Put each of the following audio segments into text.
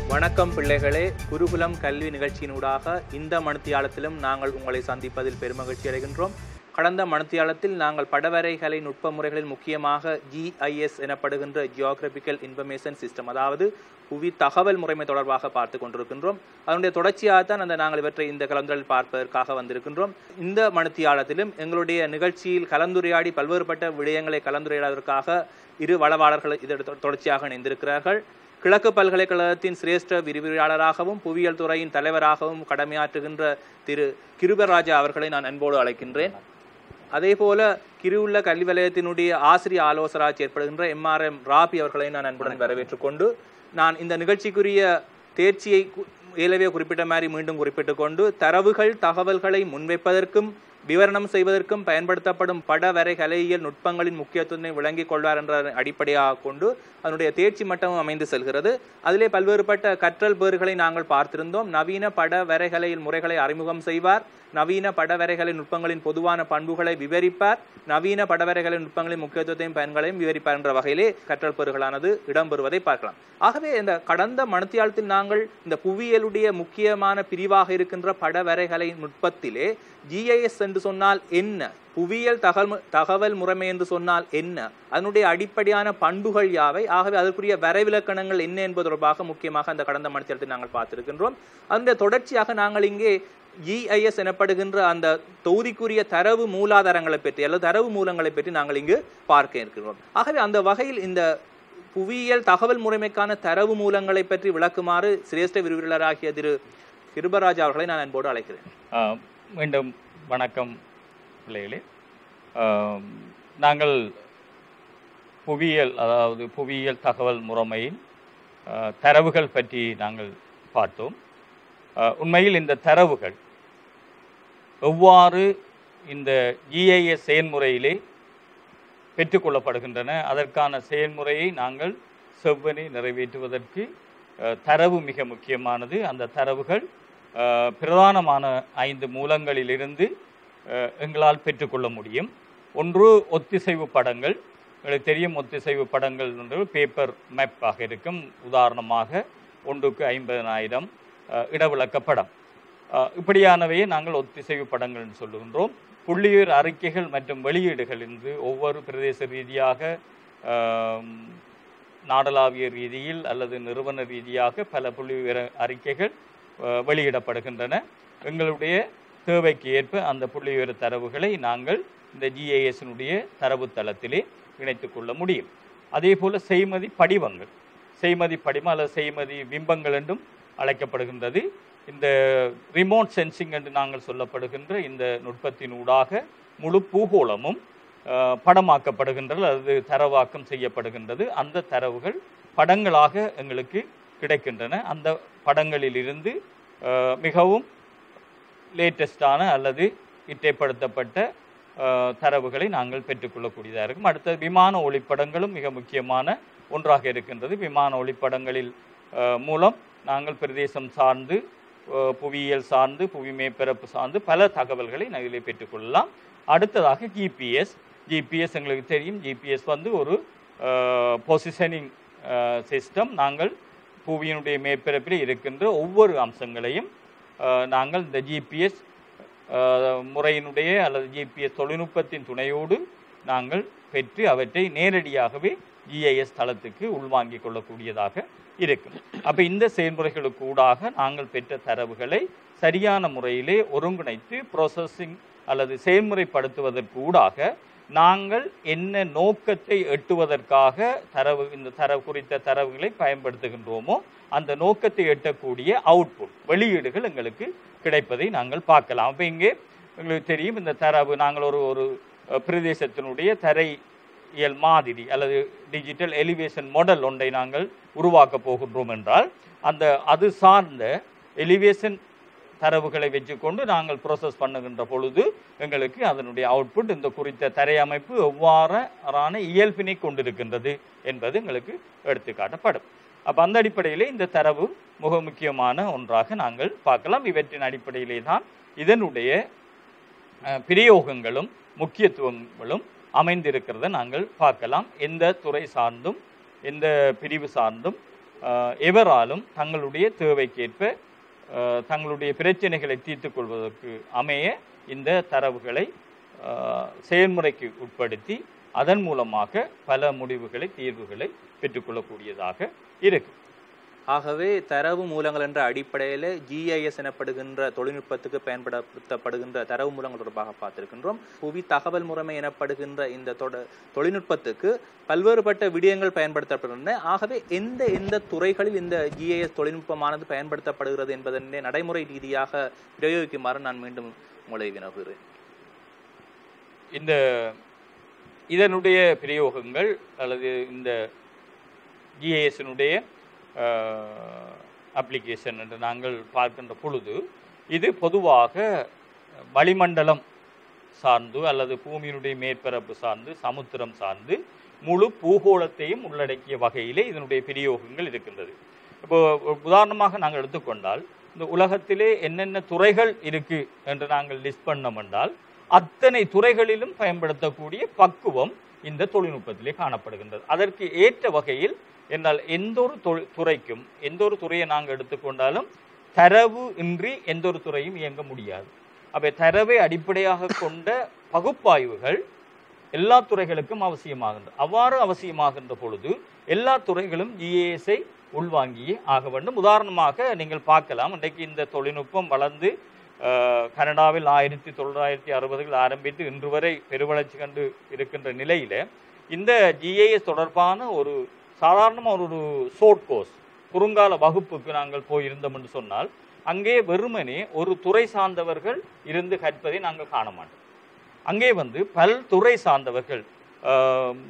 வணக்கம் பிள்ளைகளே குருகுலம் கல்வி நிகழ்ச்சியினூடாக இந்த மணித்தியாலத்திலும் நாங்கள் உங்களை சந்திப்பதில் பெருமகிழ்ச்சி அடைகின்றோம் கடந்த மணித்தியாலத்தில் நாங்கள் படவரைகலை நுட்ப முறைகளில் முக்கியமாக ஜிஐஎஸ் எனப்படுகின்ற ஜியோகிராபிக்கல் இன்ஃபர்மேஷன் சிஸ்டம் அதாவது புவி தகவல் முறைமை தொடர்பாக பார்த்து கொண்டிருக்கின்றோம் அதனுடைய தொடர்ச்சியாக தான் அந்த நாங்கள் இவற்றை இந்த கலந்துரையில் பார்ப்பதற்காக வந்திருக்கின்றோம் இந்த மணித்தியாலத்திலும் எங்களுடைய நிகழ்ச்சியில் கலந்துரையாடி பல்வேறுபட்ட விடயங்களை கலந்துரையாடுவதற்காக இரு வளவாளர்கள் இதோடு தொ- தொடர்ச்சியாக இணைந்திருக்கிறார்கள் கிழக்கு பல்கலைக்கழகத்தின் சிரேஷ்ட விரிவுரையாளராகவும் புவியியல் துறையின் தலைவராகவும் கடமையாற்றுகின்ற திரு கிருபராஜா அவர்களை நான் அன்போடு அழைக்கின்றேன் அதேபோல கிருவுள்ள கல்வி வலயத்தினுடைய ஆசிரிய ஆலோசராக ஏற்படுகின்ற எம்ஆர்எம் ராபி அவர்களை நான் அன்புடன் வரவேற்றுக் கொண்டு நான் இந்த நிகழ்ச்சிக்குரிய தேர்ச்சியை கு- ஏலவே குறிப்பிட்ட மாதிரி மீண்டும் குறிப்பிட்டுக் கொண்டு தரவுகள் தகவல்களை முன்வைப்பதற்கும் விவரணம் செய்வதற்கும் பயன்படுத்தப்படும் பட வரைகலையியல் நுட்பங்களின் முக்கியத்துவத்தை விளங்கிக் கொள்வார் என்ற அடிப்படையாக கொண்டு அதனுடைய தேர்ச்சி மட்டமும் அமைந்து செல்கிறது அதிலே பல்வேறுபட்ட கற்றல் பேறுகளை நாங்கள் பார்த்திருந்தோம் நவீன பட வரைகலையில் முறைகளை அறிமுகம் செய்வார் நவீன படவரைகலை நுட்பங்களின் பொதுவான பண்புகளை விவரிப்பார் நவீன படவரைகலை நுட்பங்களின் முக்கியத்துவத்தையும் பயன்களையும் விவரிப்பார் என்ற வகையிலே கற்றல் பெறுகளானது இடம்பெறுவதை பார்க்கலாம் ஆகவே இந்த கடந்த மணித்தியாலத்தில் நாங்கள் இந்த புவியியலுடைய முக்கியமான பிரிவாக இருக்கின்ற படவரைகலை நுட்பத்திலே ஜிஐஎஸ் என்று சொன்னால் என்ன புவியியல் தகவல் தகவல் முறைமை என்று சொன்னால் என்ன அதனுடைய அடிப்படையான பண்புகள் யாவை ஆகவே அதற்குரிய வரைவிலக்கணங்கள் என்ன என்பது தொடர்பாக முக்கியமாக அந்த கடந்த மணித்தியாலத்தில் நாங்கள் பார்த்திருக்கின்றோம் அதனுடைய தொடர்ச்சியாக நாங்கள் இங்கே ஜிஐஎஸ் எனப்படுகின்ற அந்த தொகுதிக்குரிய தரவு மூலாதாரங்களை பற்றி அல்லது தரவு மூலங்களை பற்றி நாங்கள் இங்கு பார்க்க இருக்கிறோம் ஆகவே அந்த வகையில் இந்த புவியியல் தகவல் முறைமைக்கான தரவு மூலங்களை பற்றி விளக்குமாறு சிரேஷ்ட விரிவுரையாளராகிய திரு கிருபராஜ் அவர்களை நான் அன்போடு அழைக்கிறேன் ஆஹ் மீண்டும் வணக்கம் பிள்ளைகளே ஆம், நாங்கள் புவியியல் அதாவது புவியியல் தகவல் முறைமையின் ஆஹ், தரவுகள் பற்றி நாங்கள் பார்த்தோம் ஆஹ், உண்மையில் இந்த தரவுகள் எவ்வாறு இந்த ஜிஐஎஸ் செயல்முறையிலே பெற்றுக்கொள்ளப்படுகின்றன அதற்கான செயல்முறையை நாங்கள் செவ்வனே நிறைவேற்றுவதற்கு அஹ், தரவு மிக முக்கியமானது அந்த தரவுகள் அஹ், பிரதானமான ஐந்து மூலங்களிலிருந்து அஹ், எங்களால் பெற்றுக்கொள்ள முடியும் ஒன்று ஒத்திசைவு படங்கள் உங்களுக்கு தெரியும் ஒத்திசைவு படங்கள் என்று பேப்பர் மேப்பாக இருக்கும் உதாரணமாக ஒன்றுக்கு ஐம்பதனாயிரம் இடவிளக்க படம் அஹ், இப்படியானவையே நாங்கள் ஒத்திசைவு படங்கள் என்று சொல்லுகின்றோம் புள்ளியியல் அறிக்கைகள் மற்றும் வெளியீடுகள் என்று ஒவ்வொரு பிரதேச ரீதியாக ஆம், நாடளாவிய ரீதியில் அல்லது நிறுவன ரீதியாக பல புள்ளிவிவர அறிக்கைகள் அஹ், வெளியிடப்படுகின்றன எங்களுடைய தேவைக்கு ஏற்ப அந்த புள்ளிவிவர தரவுகளை நாங்கள் இந்த ஜிஐஎஸ்னுடைய தரவுத்தளத்திலே இணைத்துக் கொள்ள முடியும் அதே போல செய்மதி படிவங்கள் செய்மதி படிமம் அல்லது செய்மதி பிம்பங்கள் என்றும் அழைக்கப்படுகின்றது இந்த ரிமோட் சென்சிங் என்று நாங்கள் சொல்லப்படுகின்ற இந்த நுட்பத்தின் ஊடாக முழு பூகோளமும் அஹ், படமாக்கப்படுகின்றது அல்லது தரவாக்கம் செய்யப்படுகின்றது அந்த தரவுகள் படங்களாக எங்களுக்கு கிடைக்கின்றன அந்த படங்களிலிருந்து அஹ், மிகவும் லேட்டஸ்டான அல்லது இட்டைப்படுத்தப்பட்ட அஹ், தரவுகளை நாங்கள் பெற்றுக்கொள்ளக்கூடியதாக இருக்கும் அடுத்தது விமான ஒளிப்படங்களும் மிக முக்கியமான ஒன்றாக இருக்கின்றது விமான ஒளிப்படங்களில் அஹ், மூலம் நாங்கள் பிரதேசம் சார்ந்து அஹ், புவியியல் சார்ந்து புவி மேற்பரப்பு சார்ந்து பல தகவல்களை இதிலே பெற்றுக்கொள்ளலாம் அடுத்ததாக ஜிபிஎஸ் ஜிபிஎஸ் எங்களுக்கு தெரியும் ஜிபிஎஸ் வந்து ஒரு பொசிஷனிங் சிஸ்டம் நாங்கள் புவியினுடைய மேற்பரப்பில் இருக்கின்ற ஒவ்வொரு அம்சங்களையும் அஹ், நாங்கள் இந்த ஜிபிஎஸ் முறையினுடைய அல்லது ஜிபிஎஸ் தொழில்நுட்பத்தின் துணையோடு நாங்கள் பெற்று அவற்றை நேரடியாகவே ஜிஐஎஸ் தளத்துக்கு உள்வாங்கிக் கொள்ளக்கூடியதாக இருக்கும் அப்போ இந்த செயல்முறைகளுக்கு ஊடாக நாங்கள் பெற்ற தரவுகளை சரியான முறையிலே ஒருங்கிணைத்து ப்ராசஸிங் அல்லது செயல்முறைப்படுத்துவதற்கு ஊடாக நாங்கள் என்ன நோக்கத்தை எட்டுவதற்காக தரவு இந்த தரவு குறித்த தரவுகளை பயன்படுத்துகின்றோமோ அந்த நோக்கத்தை எட்டக்கூடிய அவுட்புட் வெளியீடுகள் எங்களுக்கு கிடைப்பதை நாங்கள் பார்க்கலாம் அப்போ இங்கே எங்களுக்கு தெரியும் இந்த தரவு நாங்கள் ஒரு ஒரு அஹ், பிரதேசத்தினுடைய தரை இயல் மாதிரி அல்லது டிஜிட்டல் எலிவேஷன் மாடல் ஒன்றை நாங்கள் உருவாக்க போகின்றோம் என்றால் அந்த அது சார்ந்த எலிவேஷன் தரவுகளை வச்சுக்கொண்டு நாங்கள் ப்ரோசஸ் பண்ணுகின்ற பொழுது எங்களுக்கு அதனுடைய அவுட்புட் இந்த குறித்த தரையமைப்பு எவ்வாறான இயல்பினை கொண்டிருக்கின்றது என்பது எங்களுக்கு எடுத்துக்காட்டப்படும் அப்போ அந்த அடிப்படையிலே இந்த தரவு மிக முக்கியமான ஒன்றாக நாங்கள் பார்க்கலாம் இவற்றின் அடிப்படையிலே தான் இதனுடைய அஹ், பிரயோகங்களும் முக்கியத்துவங்களும் அமைந்திருக்கிறத நாங்கள் பார்க்கலாம் எந்த துறை சார்ந்தும் எந்த பிரிவு சார்ந்தும் அஹ், எவராலும் தங்களுடைய தேவைக்கேற்ப அஹ், தங்களுடைய பிரச்சனைகளை தீர்த்துக் கொள்வதற்கு அமைய இந்த தரவுகளை அஹ், செயல்முறைக்கு உட்படுத்தி அதன் மூலமாக பல முடிவுகளை தீர்வுகளை பெற்றுக்கொள்ளக்கூடியதாக இருக்கு ஆகவே தரவு மூலங்கள் என்ற அடிப்படையில் ஜிஐஎஸ் எனப்படுகின்ற தொழில்நுட்பத்துக்கு பயன்படுத்தப்படுகின்ற தரவு மூலங்கள் தொடர்பாக பார்த்திருக்கின்றோம் புவி தகவல் முறைமை எனப்படுகின்ற இந்த தொட தொழில்நுட்பத்துக்கு பல்வேறுபட்ட விடயங்கள் பயன்படுத்தப்படுகின்றன ஆகவே எந்த எந்த துறைகளில் இந்த ஜிஐஎஸ் தொழில்நுட்பமானது பயன்படுத்தப்படுகிறது என்பதனை நடைமுறை ரீதியாக பிரயோகிக்குமாறு நான் மீண்டும் உங்களை வினவுகிறேன் இந்த இதனுடைய பிரயோகங்கள் அல்லது இந்த ஜிஏஎஸ்னுடைய அப்ளிகேஷன் என்று நாங்கள் பார்க்கின்ற பொழுது இது பொதுவாக வளிமண்டலம் சார்ந்து அல்லது பூமியினுடைய மேற்பரப்பு சார்ந்து சமுத்திரம் சார்ந்து முழு பூகோளத்தையும் உள்ளடக்கிய வகையிலே இதனுடைய பிரயோகங்கள் இருக்கின்றது இப்போ உதாரணமாக நாங்கள் எடுத்துக்கொண்டால் இந்த உலகத்திலே என்னென்ன துறைகள் இருக்கு என்று நாங்கள் லிஸ்ட் பண்ணோம் என்றால் அத்தனை துறைகளிலும் பயன்படுத்தக்கூடிய பக்குவம் இந்த தொழில்நுட்பத்திலே காணப்படுகின்றது அதற்கு ஏற்ற வகையில் என்றால் எந்த ஒரு தொ- துறைக்கும் எந்த ஒரு துறையை நாங்கள் எடுத்துக்கொண்டாலும் தரவு இன்றி எந்த ஒரு துறையும் இயங்க முடியாது அப்ப தரவை அடிப்படையாக கொண்ட பகுப்பாய்வுகள் எல்லா துறைகளுக்கும் அவசியமாகின்றது அவ்வாறு அவசியமாகின்ற பொழுது எல்லா துறைகளும் ஜிஏஎஸ்ஐ உள்வாங்கியே ஆக வேண்டும் உதாரணமாக நீங்கள் பார்க்கலாம் இன்றைக்கு இந்த தொழில்நுட்பம் வளர்ந்து அஹ், கனடாவில் ஆயிரத்தி தொள்ளாயிரத்தி அறுபதுகள் ஆரம்பித்து இன்று வரை பெருவளர்ச்சி கண்டு இருக்கின்ற நிலையில இந்த ஜிஏஎஸ் தொடர்பான ஒரு சாதாரணமாக ஒரு ஷோர்ட் கோர்ஸ் குறுங்கால வகுப்புக்கு நாங்கள் போயிருந்தோம் என்று சொன்னால் அங்கே வெறுமனே ஒரு துறை சார்ந்தவர்கள் இருந்து கற்பதை நாங்கள் காண மாட்டோம் அங்கே வந்து பல்துறை சார்ந்தவர்கள் ஆம்,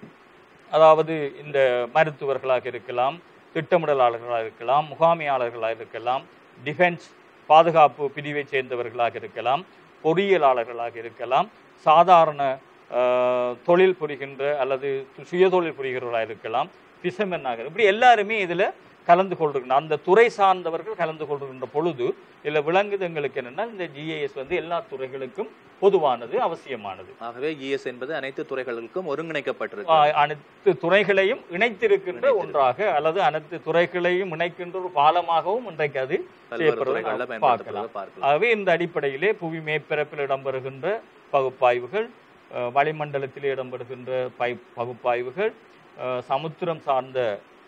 அதாவது இந்த மருத்துவர்களாக இருக்கலாம் திட்டமிடலாளர்களாக இருக்கலாம் முகாமையாளர்களாக இருக்கலாம் டிஃபென்ஸ் பாதுகாப்பு பிரிவைச் சேர்ந்தவர்களாக இருக்கலாம் பொறியியலாளர்களாக இருக்கலாம் சாதாரண ஆஹ், தொழில் புரிகின்ற அல்லது சுயதொழில் புரிகிறவர்களாக இருக்கலாம் பிசமென்னாக இப்படி எல்லாருமே இதில் கலந்து கொள்கின்ற அந்த துறை சார்ந்தவர்கள் கலந்து கொள்கின்ற பொழுது இதில் விளங்குது எங்களுக்கு என்னன்னா இந்த ஜிஏஎஸ் வந்து எல்லா துறைகளுக்கும் பொதுவானது அவசியமானது ஆகவே ஜிஎஸ் என்பது அனைத்து துறைகளுக்கும் ஒருங்கிணைக்கப்பட்டிருக்கு ஆஹ் அனைத்து துறைகளையும் இணைத்திருக்கின்ற ஒன்றாக அல்லது அனைத்து துறைகளையும் இணைக்கின்ற ஒரு பாலமாகவும் இன்றைக்கு அது பல்வேறு செய்யப்படுவதை துறைகளில் நாம் பயன்படுத்தப்படுவதை பார்க்கலாம் ஆகவே இந்த அடிப்படையிலே புவி மேற்பரப்பில் இடம்பெறுகின்ற பகுப்பாய்வுகள் அஹ், வளிமண்டலத்திலே இடம்பெறுகின்ற பை பகுப்பாய்வுகள் அஹ், சமுத்திரம் சார்ந்த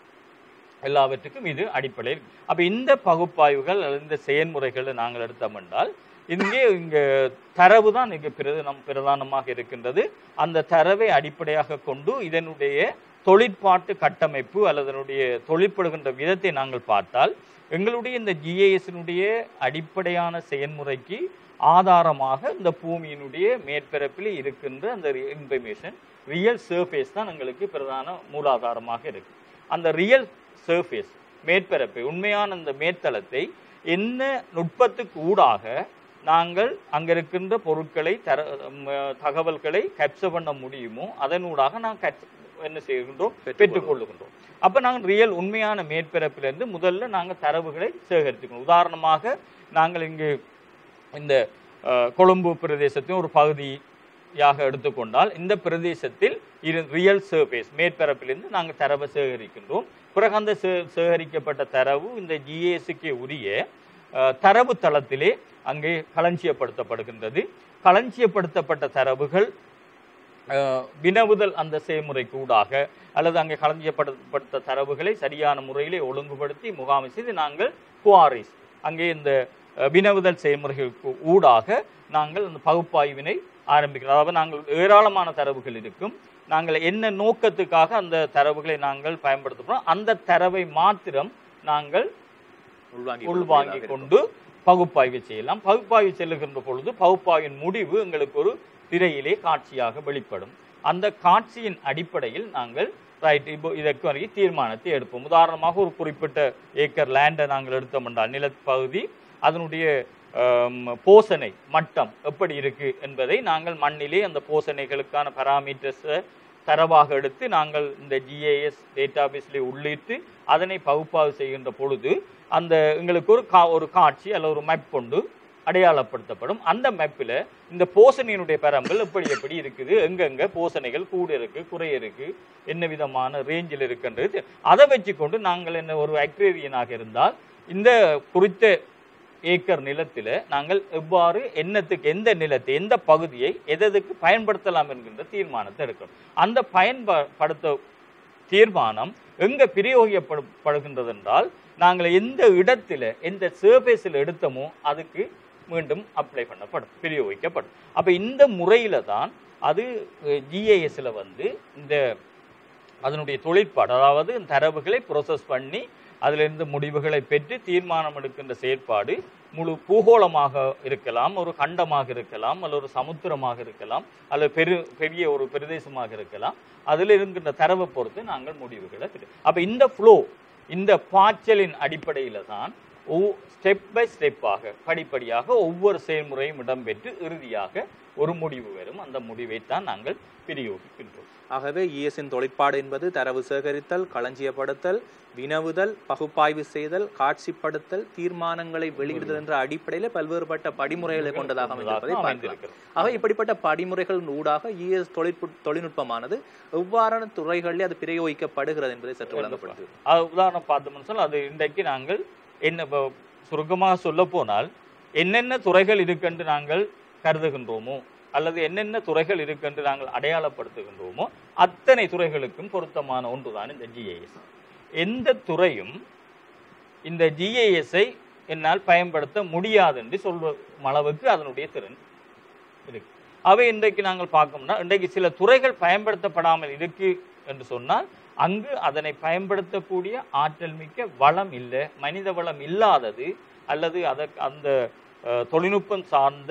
எல்லாவற்றுக்கும் இது அடிப்படை அப்ப இந்த பகுப்பாய்வுகள் அல்லது இந்த செயல்முறைகளை நாங்கள் எடுத்தோம் என்றால் இங்கே இங்க தரவு தான் இங்கு பிரதானம் பிரதானமாக இருக்கின்றது அந்த தரவை அடிப்படையாக கொண்டு இதனுடைய தொழிற்பாட்டு கட்டமைப்பு அல்லது அதனுடைய தொழிற்படுகின்ற விதத்தை நாங்கள் பார்த்தால் எங்களுடைய இந்த ஜிஏஎஸ்னுடைய அடிப்படையான செயல்முறைக்கு ஆதாரமாக இந்த பூமியினுடைய மேற்பரப்பில் இருக்கின்ற அந்த இன்ஃபர்மேஷன் ரியல் சர்ஃபேஸ் தான் எங்களுக்கு பிரதான மூலாதாரமாக இருக்கு அந்த ரியல் சர்ஃபேஸ் மேற்பரப்பை உண்மையான அந்த மேற்தளத்தை என்ன நுட்பத்துக்கு ஊடாக நாங்கள் அங்க இருக்கின்ற பொருட்களை தர ம, தகவல்களை கேப்சர் பண்ண முடியுமோ அதனூடாக நான் catch- என்ன செய்கின்றோம் பெற்றுக்கொள்ளுகின்றோம் அப்ப நாங்கள் ரியல் உண்மையான மேற்பரப்பிலிருந்து முதல்ல நாங்கள் தரவுகளை சேகரித்துக்கணும் உதாரணமாக நாங்கள் இங்கு இந்த அஹ், கொழும்பு பிரதேசத்தின் ஒரு பகுதியாக எடுத்துக்கொண்டால் இந்த பிரதேசத்தில் இரு ரியல் சர்ஃபேஸ் மேற்பரப்பிலிருந்து நாங்கள் தரவை சேகரிக்கின்றோம் பிறகு அந்த சே- சேகரிக்கப்பட்ட தரவு இந்த ஜிஏஎஸ்க்கு உரிய அஹ், தரவு தளத்திலே அங்கே களஞ்சியப்படுத்தப்படுகின்றது களஞ்சியப்படுத்தப்பட்ட தரவுகள் அஹ், வினவுதல் அந்த செயல்முறைக்கு ஊடாக அல்லது அங்கே களஞ்சியப்படுத்த தரவுகளை சரியான முறையிலே ஒழுங்குபடுத்தி முகாமை செய்து நாங்கள் குவாரிஸ் அங்கே இந்த அஹ், வினவுதல் செயல்முறைகளுக்கு ஊடாக நாங்கள் அந்த பகுப்பாய்வினை ஆரம்பிக்கிறோம் அதாவது நாங்கள் ஏராளமான தரவுகள் இருக்கும் நாங்கள் என்ன நோக்கத்துக்காக அந்த தரவுகளை நாங்கள் பயன்படுத்துகிறோம் அந்த தரவை மாத்திரம் நாங்கள் உள்வாங்கி உள்வாங்கி கொண்டு பகுப்பாய்வு செய்யலாம் பகுப்பாய்வு செல்லுகின்ற பொழுது பகுப்பாய்வின் முடிவு எங்களுக்கு ஒரு திரையிலே காட்சியாக வெளிப்படும் அந்த காட்சியின் அடிப்படையில் நாங்கள் ரைட் இப்போ இதற்கு வரைக்கும் தீர்மானத்தை எடுப்போம் உதாரணமாக ஒரு குறிப்பிட்ட ஏக்கர் லேண்டை நாங்கள் எடுத்தோம் என்றால் நிலப்பகுதி அதனுடைய ஆம், போசனை மட்டம் எப்படி இருக்கு என்பதை நாங்கள் மண்ணிலே அந்த போசனைகளுக்கான பராமீட்டர்ஸை தரவாக எடுத்து நாங்கள் இந்த ஜிஏஎஸ் டேட்டாபேஸில் உள்ளிட்டு அதனை பகுப்பாய்வு செய்கின்ற பொழுது அந்த எங்களுக்கு ஒரு கா ஒரு காட்சி அல்ல ஒரு மேப் கொண்டு அடையாளப்படுத்தப்படும் அந்த மேப்பில் இந்த போசனையினுடைய பரம்பல் எப்படி எப்படி இருக்குது எங்கெங்க போசனைகள் கூட இருக்கு குறை இருக்கு என்ன விதமான ரேஞ்சில் இருக்குன்றது அதை வச்சுக்கொண்டு நாங்கள் என்ன ஒரு அக்ரேரியனாக இருந்தால் இந்த குறித்த ஏக்கர் நிலத்தில் நாங்கள் எவ்வாறு என்னத்துக்கு எந்த நிலத்தை எந்த பகுதியை எதற்கு பயன்படுத்தலாம் என்கின்ற தீர்மானத்தை எடுக்கணும் அந்த பயன்படுத்த தீர்மானம் எங்க பிரயோகிக்கப்படுகின்றது என்றால் நாங்கள் எந்த இடத்துல எந்த சர்ஃபேஸில் எடுத்தோமோ அதுக்கு மீண்டும் அப்ளை பண்ணப்படும் பிரயோகிக்கப்படும் அப்ப இந்த முறையில தான் அது ஜிஏஎஸ்ல வந்து இந்த அதனுடைய தொழிற்பாடு அதாவது தரவுகளை ப்ரோசஸ் பண்ணி அதிலிருந்து முடிவுகளை பெற்று தீர்மானம் எடுக்கின்ற செயற்பாடு முழு பூகோளமாக இருக்கலாம் ஒரு கண்டமாக இருக்கலாம் அல்லது ஒரு சமுத்திரமாக இருக்கலாம் அல்லது பெரு பெரிய ஒரு பிரதேசமாக இருக்கலாம் அதில் இருக்கின்ற தரவை பொறுத்து நாங்கள் முடிவுகளை பெறு அப்ப இந்த ஃப்ளோ இந்த பாய்ச்சலின் அடிப்படையில தான் ஸ்டெப் பை ஸ்டெப்பாக படிப்படியாக ஒவ்வொரு செயல்முறையும் இடம்பெற்று இறுதியாக ஒரு முடிவு வரும் அந்த முடிவை தான் நாங்கள் பிரயோகிக்கின்றோம் ஆகவே இஎஸ்இன் தொழிற்பாடு என்பது தரவு சேகரித்தல் களஞ்சியப்படுத்தல் வினவுதல் பகுப்பாய்வு செய்தல் காட்சிப்படுத்தல் தீர்மானங்களை வெளியிடுதல் என்ற அடிப்படையில் பல்வேறுபட்ட படிமுறைகளை கொண்டதாக அமைந்திருப்பதை பார்க்கலாம் அமைந்திருக்கிறது ஆக இப்படிப்பட்ட படிமுறைகளின் ஊடாக இஎஸ் தொழிற்பு தொழில்நுட்பமானது எவ்வாறான துறைகளில் அது பிரயோகிக்கப்படுகிறது என்பதை சற்று வழங்கப்படுது அது உதாரணம் பார்த்தோம்னு சொன்னால் அது இன்றைக்கு நாங்கள் என்ன இப்போ சுருக்கமாக சொல்ல போனால் என்னென்ன துறைகள் இருக்கென்று நாங்கள் கருதுகின்றோமோ அல்லது என்னென்ன துறைகள் இருக்கென்று நாங்கள் அடையாளப்படுத்துகின்றோமோ அத்தனை துறைகளுக்கும் பொருத்தமான ஒன்றுதான் இந்த ஜிஐஎஸ் எந்த துறையும் இந்த ஜிஐஎஸ்ஐ என்னால் பயன்படுத்த முடியாது என்று சொல்லும் அளவுக்கு அதனுடைய திறன் இருக்கு அவை இன்றைக்கு நாங்கள் பார்க்கணும்னா இன்றைக்கு சில துறைகள் பயன்படுத்தப்படாமல் இருக்கு என்று சொன்னால் அங்கு அதனை பயன்படுத்தக்கூடிய ஆற்றல் மிக்க வளம் இல்லை மனித வளம் இல்லாதது அல்லது அதற்கு அந்த அஹ், தொழில்நுட்பம் சார்ந்த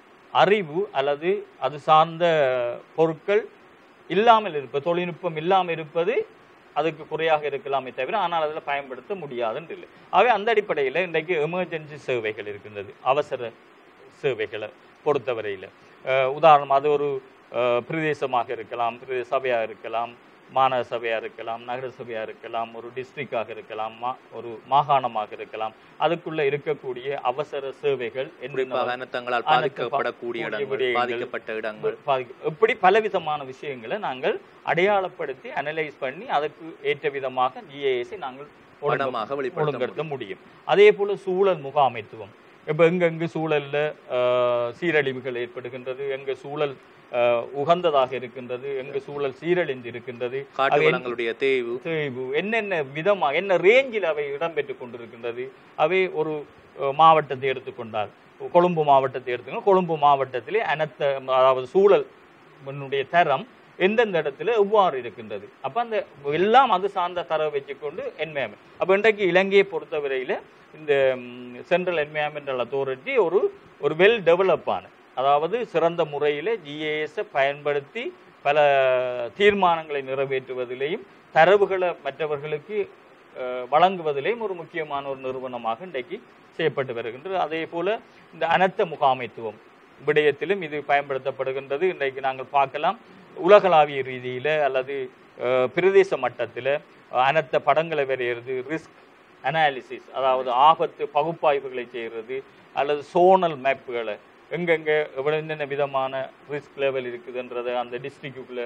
அறிவு அல்லது அது சார்ந்த பொருட்கள் இல்லாமல் இருப்பது தொழில்நுட்பம் இல்லாமல் இருப்பது அதுக்கு குறையாக இருக்கலாமே தவிர ஆனால் அதில் பயன்படுத்த முடியாதுன்னு இல்லை ஆகவே அந்த அடிப்படையில் இன்றைக்கு எமர்ஜென்சி சேவைகள் இருக்கின்றது அவசர சேவைகளை பொறுத்தவரையில் உதாரணம் அது ஒரு அஹ், பிரதேசமாக இருக்கலாம் பிரதேச சபையாக இருக்கலாம் மாநகர சபையாக இருக்கலாம் நகர சபையாக இருக்கலாம் ஒரு டிஸ்ட்ரிக்டாக இருக்கலாம் மா ஒரு மாகாணமாக இருக்கலாம் அதுக்குள்ள இருக்கக்கூடிய அவசர சேவைகள் என்னென்ன குறிப்பாக அனர்த்தங்களால் அனர்த்த- பாதிக்கப்படக்கூடிய கூடிய இடங்கள் விடயங்கள். பாதிக்கப்பட்ட இடங்கள் பாதிக்க- இப்படி பலவிதமான விஷயங்களை நாங்கள் அடையாளப்படுத்தி அனலைஸ் பண்ணி அதற்கு ஏற்ற விதமாக ஜிஏஎஸை நாங்கள் ஒழுங்கு- படமாக வெளிப்படுத்த ஒழுங்கடுத்த முடியும் அதே போல சூழல் முகாமைத்துவம் இப்போ எங்கெங்கு சூழல்ல ஆஹ், சீரழிவுகள் ஏற்படுகின்றது எங்க சூழல் ஆஹ், உகந்ததாக இருக்கின்றது எங்க சூழல் சீரழிந்து இருக்கின்றது காட்டு அவை வளங்களுடைய தேய்வு தேய்வு என்னென்ன விதமாக என்ன ரேஞ்சில் அவை இடம்பெற்றுக் கொண்டிருக்கின்றது அவை ஒரு அஹ், மாவட்டத்தை எடுத்துக்கொண்டால் கொழும்பு மாவட்டத்தை எடுத்துக்கொண்டால் கொழும்பு மாவட்டத்திலே அனத்த அதாவது சூழல் முன்னுடைய தரம் எந்தெந்த இடத்துல எவ்வாறு இருக்கின்றது அப்ப அந்த எல்லாம் அது சார்ந்த தரவை வச்சுக்கொண்டு என்வயர்மெண்ட் அப்ப இன்றைக்கு இலங்கையை பொறுத்தவரையில இந்த சென்ட்ரல் என்வயர்மெண்டல் அத்தாரிட்டி ஒரு ஒரு வெல் டெவலப்பான அதாவது சிறந்த முறையில் ஜிஏஎஸை பயன்படுத்தி பல தீர்மானங்களை நிறைவேற்றுவதிலேயும் தரவுகளை மற்றவர்களுக்கு அஹ், வழங்குவதிலேயும் ஒரு முக்கியமான ஒரு நிறுவனமாக இன்றைக்கு செய்யப்பட்டு வருகின்றது அதே போல இந்த அனர்த்த முகாமைத்துவம் விடயத்திலும் இது பயன்படுத்தப்படுகின்றது இன்றைக்கு நாங்கள் பார்க்கலாம் உலகளாவிய ரீதியில அல்லது அஹ், பிரதேச மட்டத்தில் அனர்த்த படங்களை வரைகிறது ரிஸ்க் அனாலிசிஸ் அதாவது ஆபத்து பகுப்பாய்வுகளை செய்கிறது அல்லது சோனல் மேப்புகளை எங்கெங்க எவ்வளவு என்னென்ன விதமான ரிஸ்க் லெவல் இருக்குதுன்றதை அந்த டிஸ்ட்ரிக்டுக்குள்ள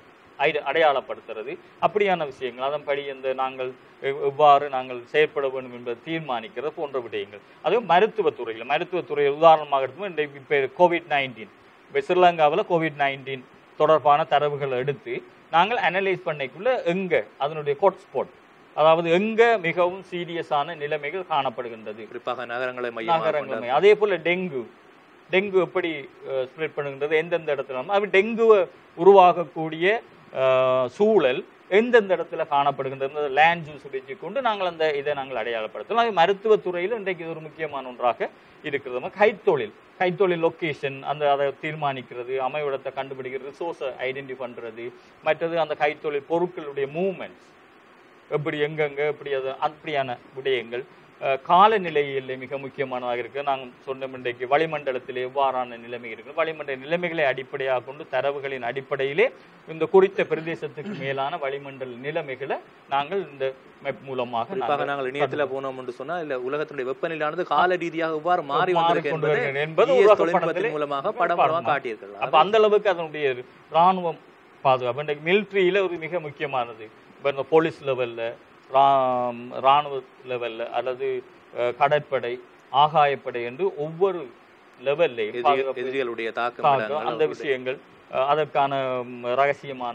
ஐட- அடையாளப்படுத்துறது அப்படியான விஷயங்கள் அதன்படி இந்த நாங்கள் எவ்- எவ்வாறு நாங்கள் செயற்பட வேண்டும் என்பதை தீர்மானிக்கிறது போன்ற விடயங்கள் அதுவும் மருத்துவத்துறையில் மருத்துவத்துறை உதாரணமாக எடுத்துக்கோ இந்த இப்போ கோவிட் நைன்டீன் இப்போ ஸ்ரீலங்காவில் கோவிட் நைன்டீன் தொடர்பான தரவுகளை எடுத்து நாங்கள் அனலைஸ் பண்ணைக்குள்ள எங்க அதனுடைய ஹாட் ஸ்பாட் அதாவது எங்க மிகவும் சீரியஸான நிலைமைகள் காணப்படுகின்றது குறிப்பாக நகரங்களை மையமாக கொண்ட நகரங்கள் அதே போல டெங்கு டெங்கு எப்படி ஸ்ப்ரெட் பண்ணுகின்றது எந்தெந்த இடத்துல அது டெங்குவை உருவாகக்கூடிய அஹ், சூழல் எந்தெந்த இடத்துல காணப்படுகின்றது லேண்ட் ஜூஸ் வச்சுக்கொண்டு நாங்கள் அந்த இதை நாங்கள் அடையாளப்படுத்தலாம் அது மருத்துவத்துறையில் இன்றைக்கு இது ஒரு முக்கியமான ஒன்றாக இருக்கிறது நம்ம கைத்தொழில் கைத்தொழில் லொக்கேஷன் அந்த அதை தீர்மானிக்கிறது அமைவிடத்தை கண்டுபிடிக்கிறது ரிசோர்ஸை ஐடென்டி பண்றது மற்றது அந்த கைத்தொழில் பொருட்களுடைய மூவ்மெண்ட்ஸ் எப்படி எங்கெங்க எப்படி அது அப்படியான விடயங்கள் அஹ், காலநிலையில் மிக முக்கியமானதாக இருக்கு நாங்கள் சொன்ன இன்றைக்கு வளிமண்டலத்தில் எவ்வாறான நிலைமை இருக்கு வளிமண்டல நிலைமைகளை அடிப்படையாக கொண்டு தரவுகளின் அடிப்படையிலே இந்த குறித்த பிரதேசத்துக்கு மேலான வளிமண்டல நிலைமைகளை நாங்கள் இந்த மெப் மூலமாக குறிப்பாக நாங்கள் நாங்கள் இணையத்துல போனோம் என்று சொன்னா இல்ல உலகத்தினுடைய வெப்பநிலையானது கால ரீதியாக எவ்வாறு மாறி வந்திருக்கு மாறிக்கொண்டு என்பதை வருகிறது என்பது GS உலக தொழில்நுட்பத்தின் படத்திலே மூலமாக படம் மூலமாக படமா. காட்டியிருக்கிறார் அப்ப அந்த அளவுக்கு அதனுடைய ராணுவம் பாதுகாப்பு இன்றைக்கு மிலிட்ரியில ஒரு மிக முக்கியமானது இப்போ இந்த போலீஸ் லெவல்ல ராணுவ லெவல்ல அல்லது அஹ், கடற்படை ஆகாயப்படை என்று ஒவ்வொரு லெவல்லையும் எதிரி- பாதுகாப்பு எதிரிகளுடைய தாக்கம் தாக்கம், இடங்கள், அந்த அவர்களுடைய- விஷயங்கள் அஹ், அதற்கான ம், ரகசியமான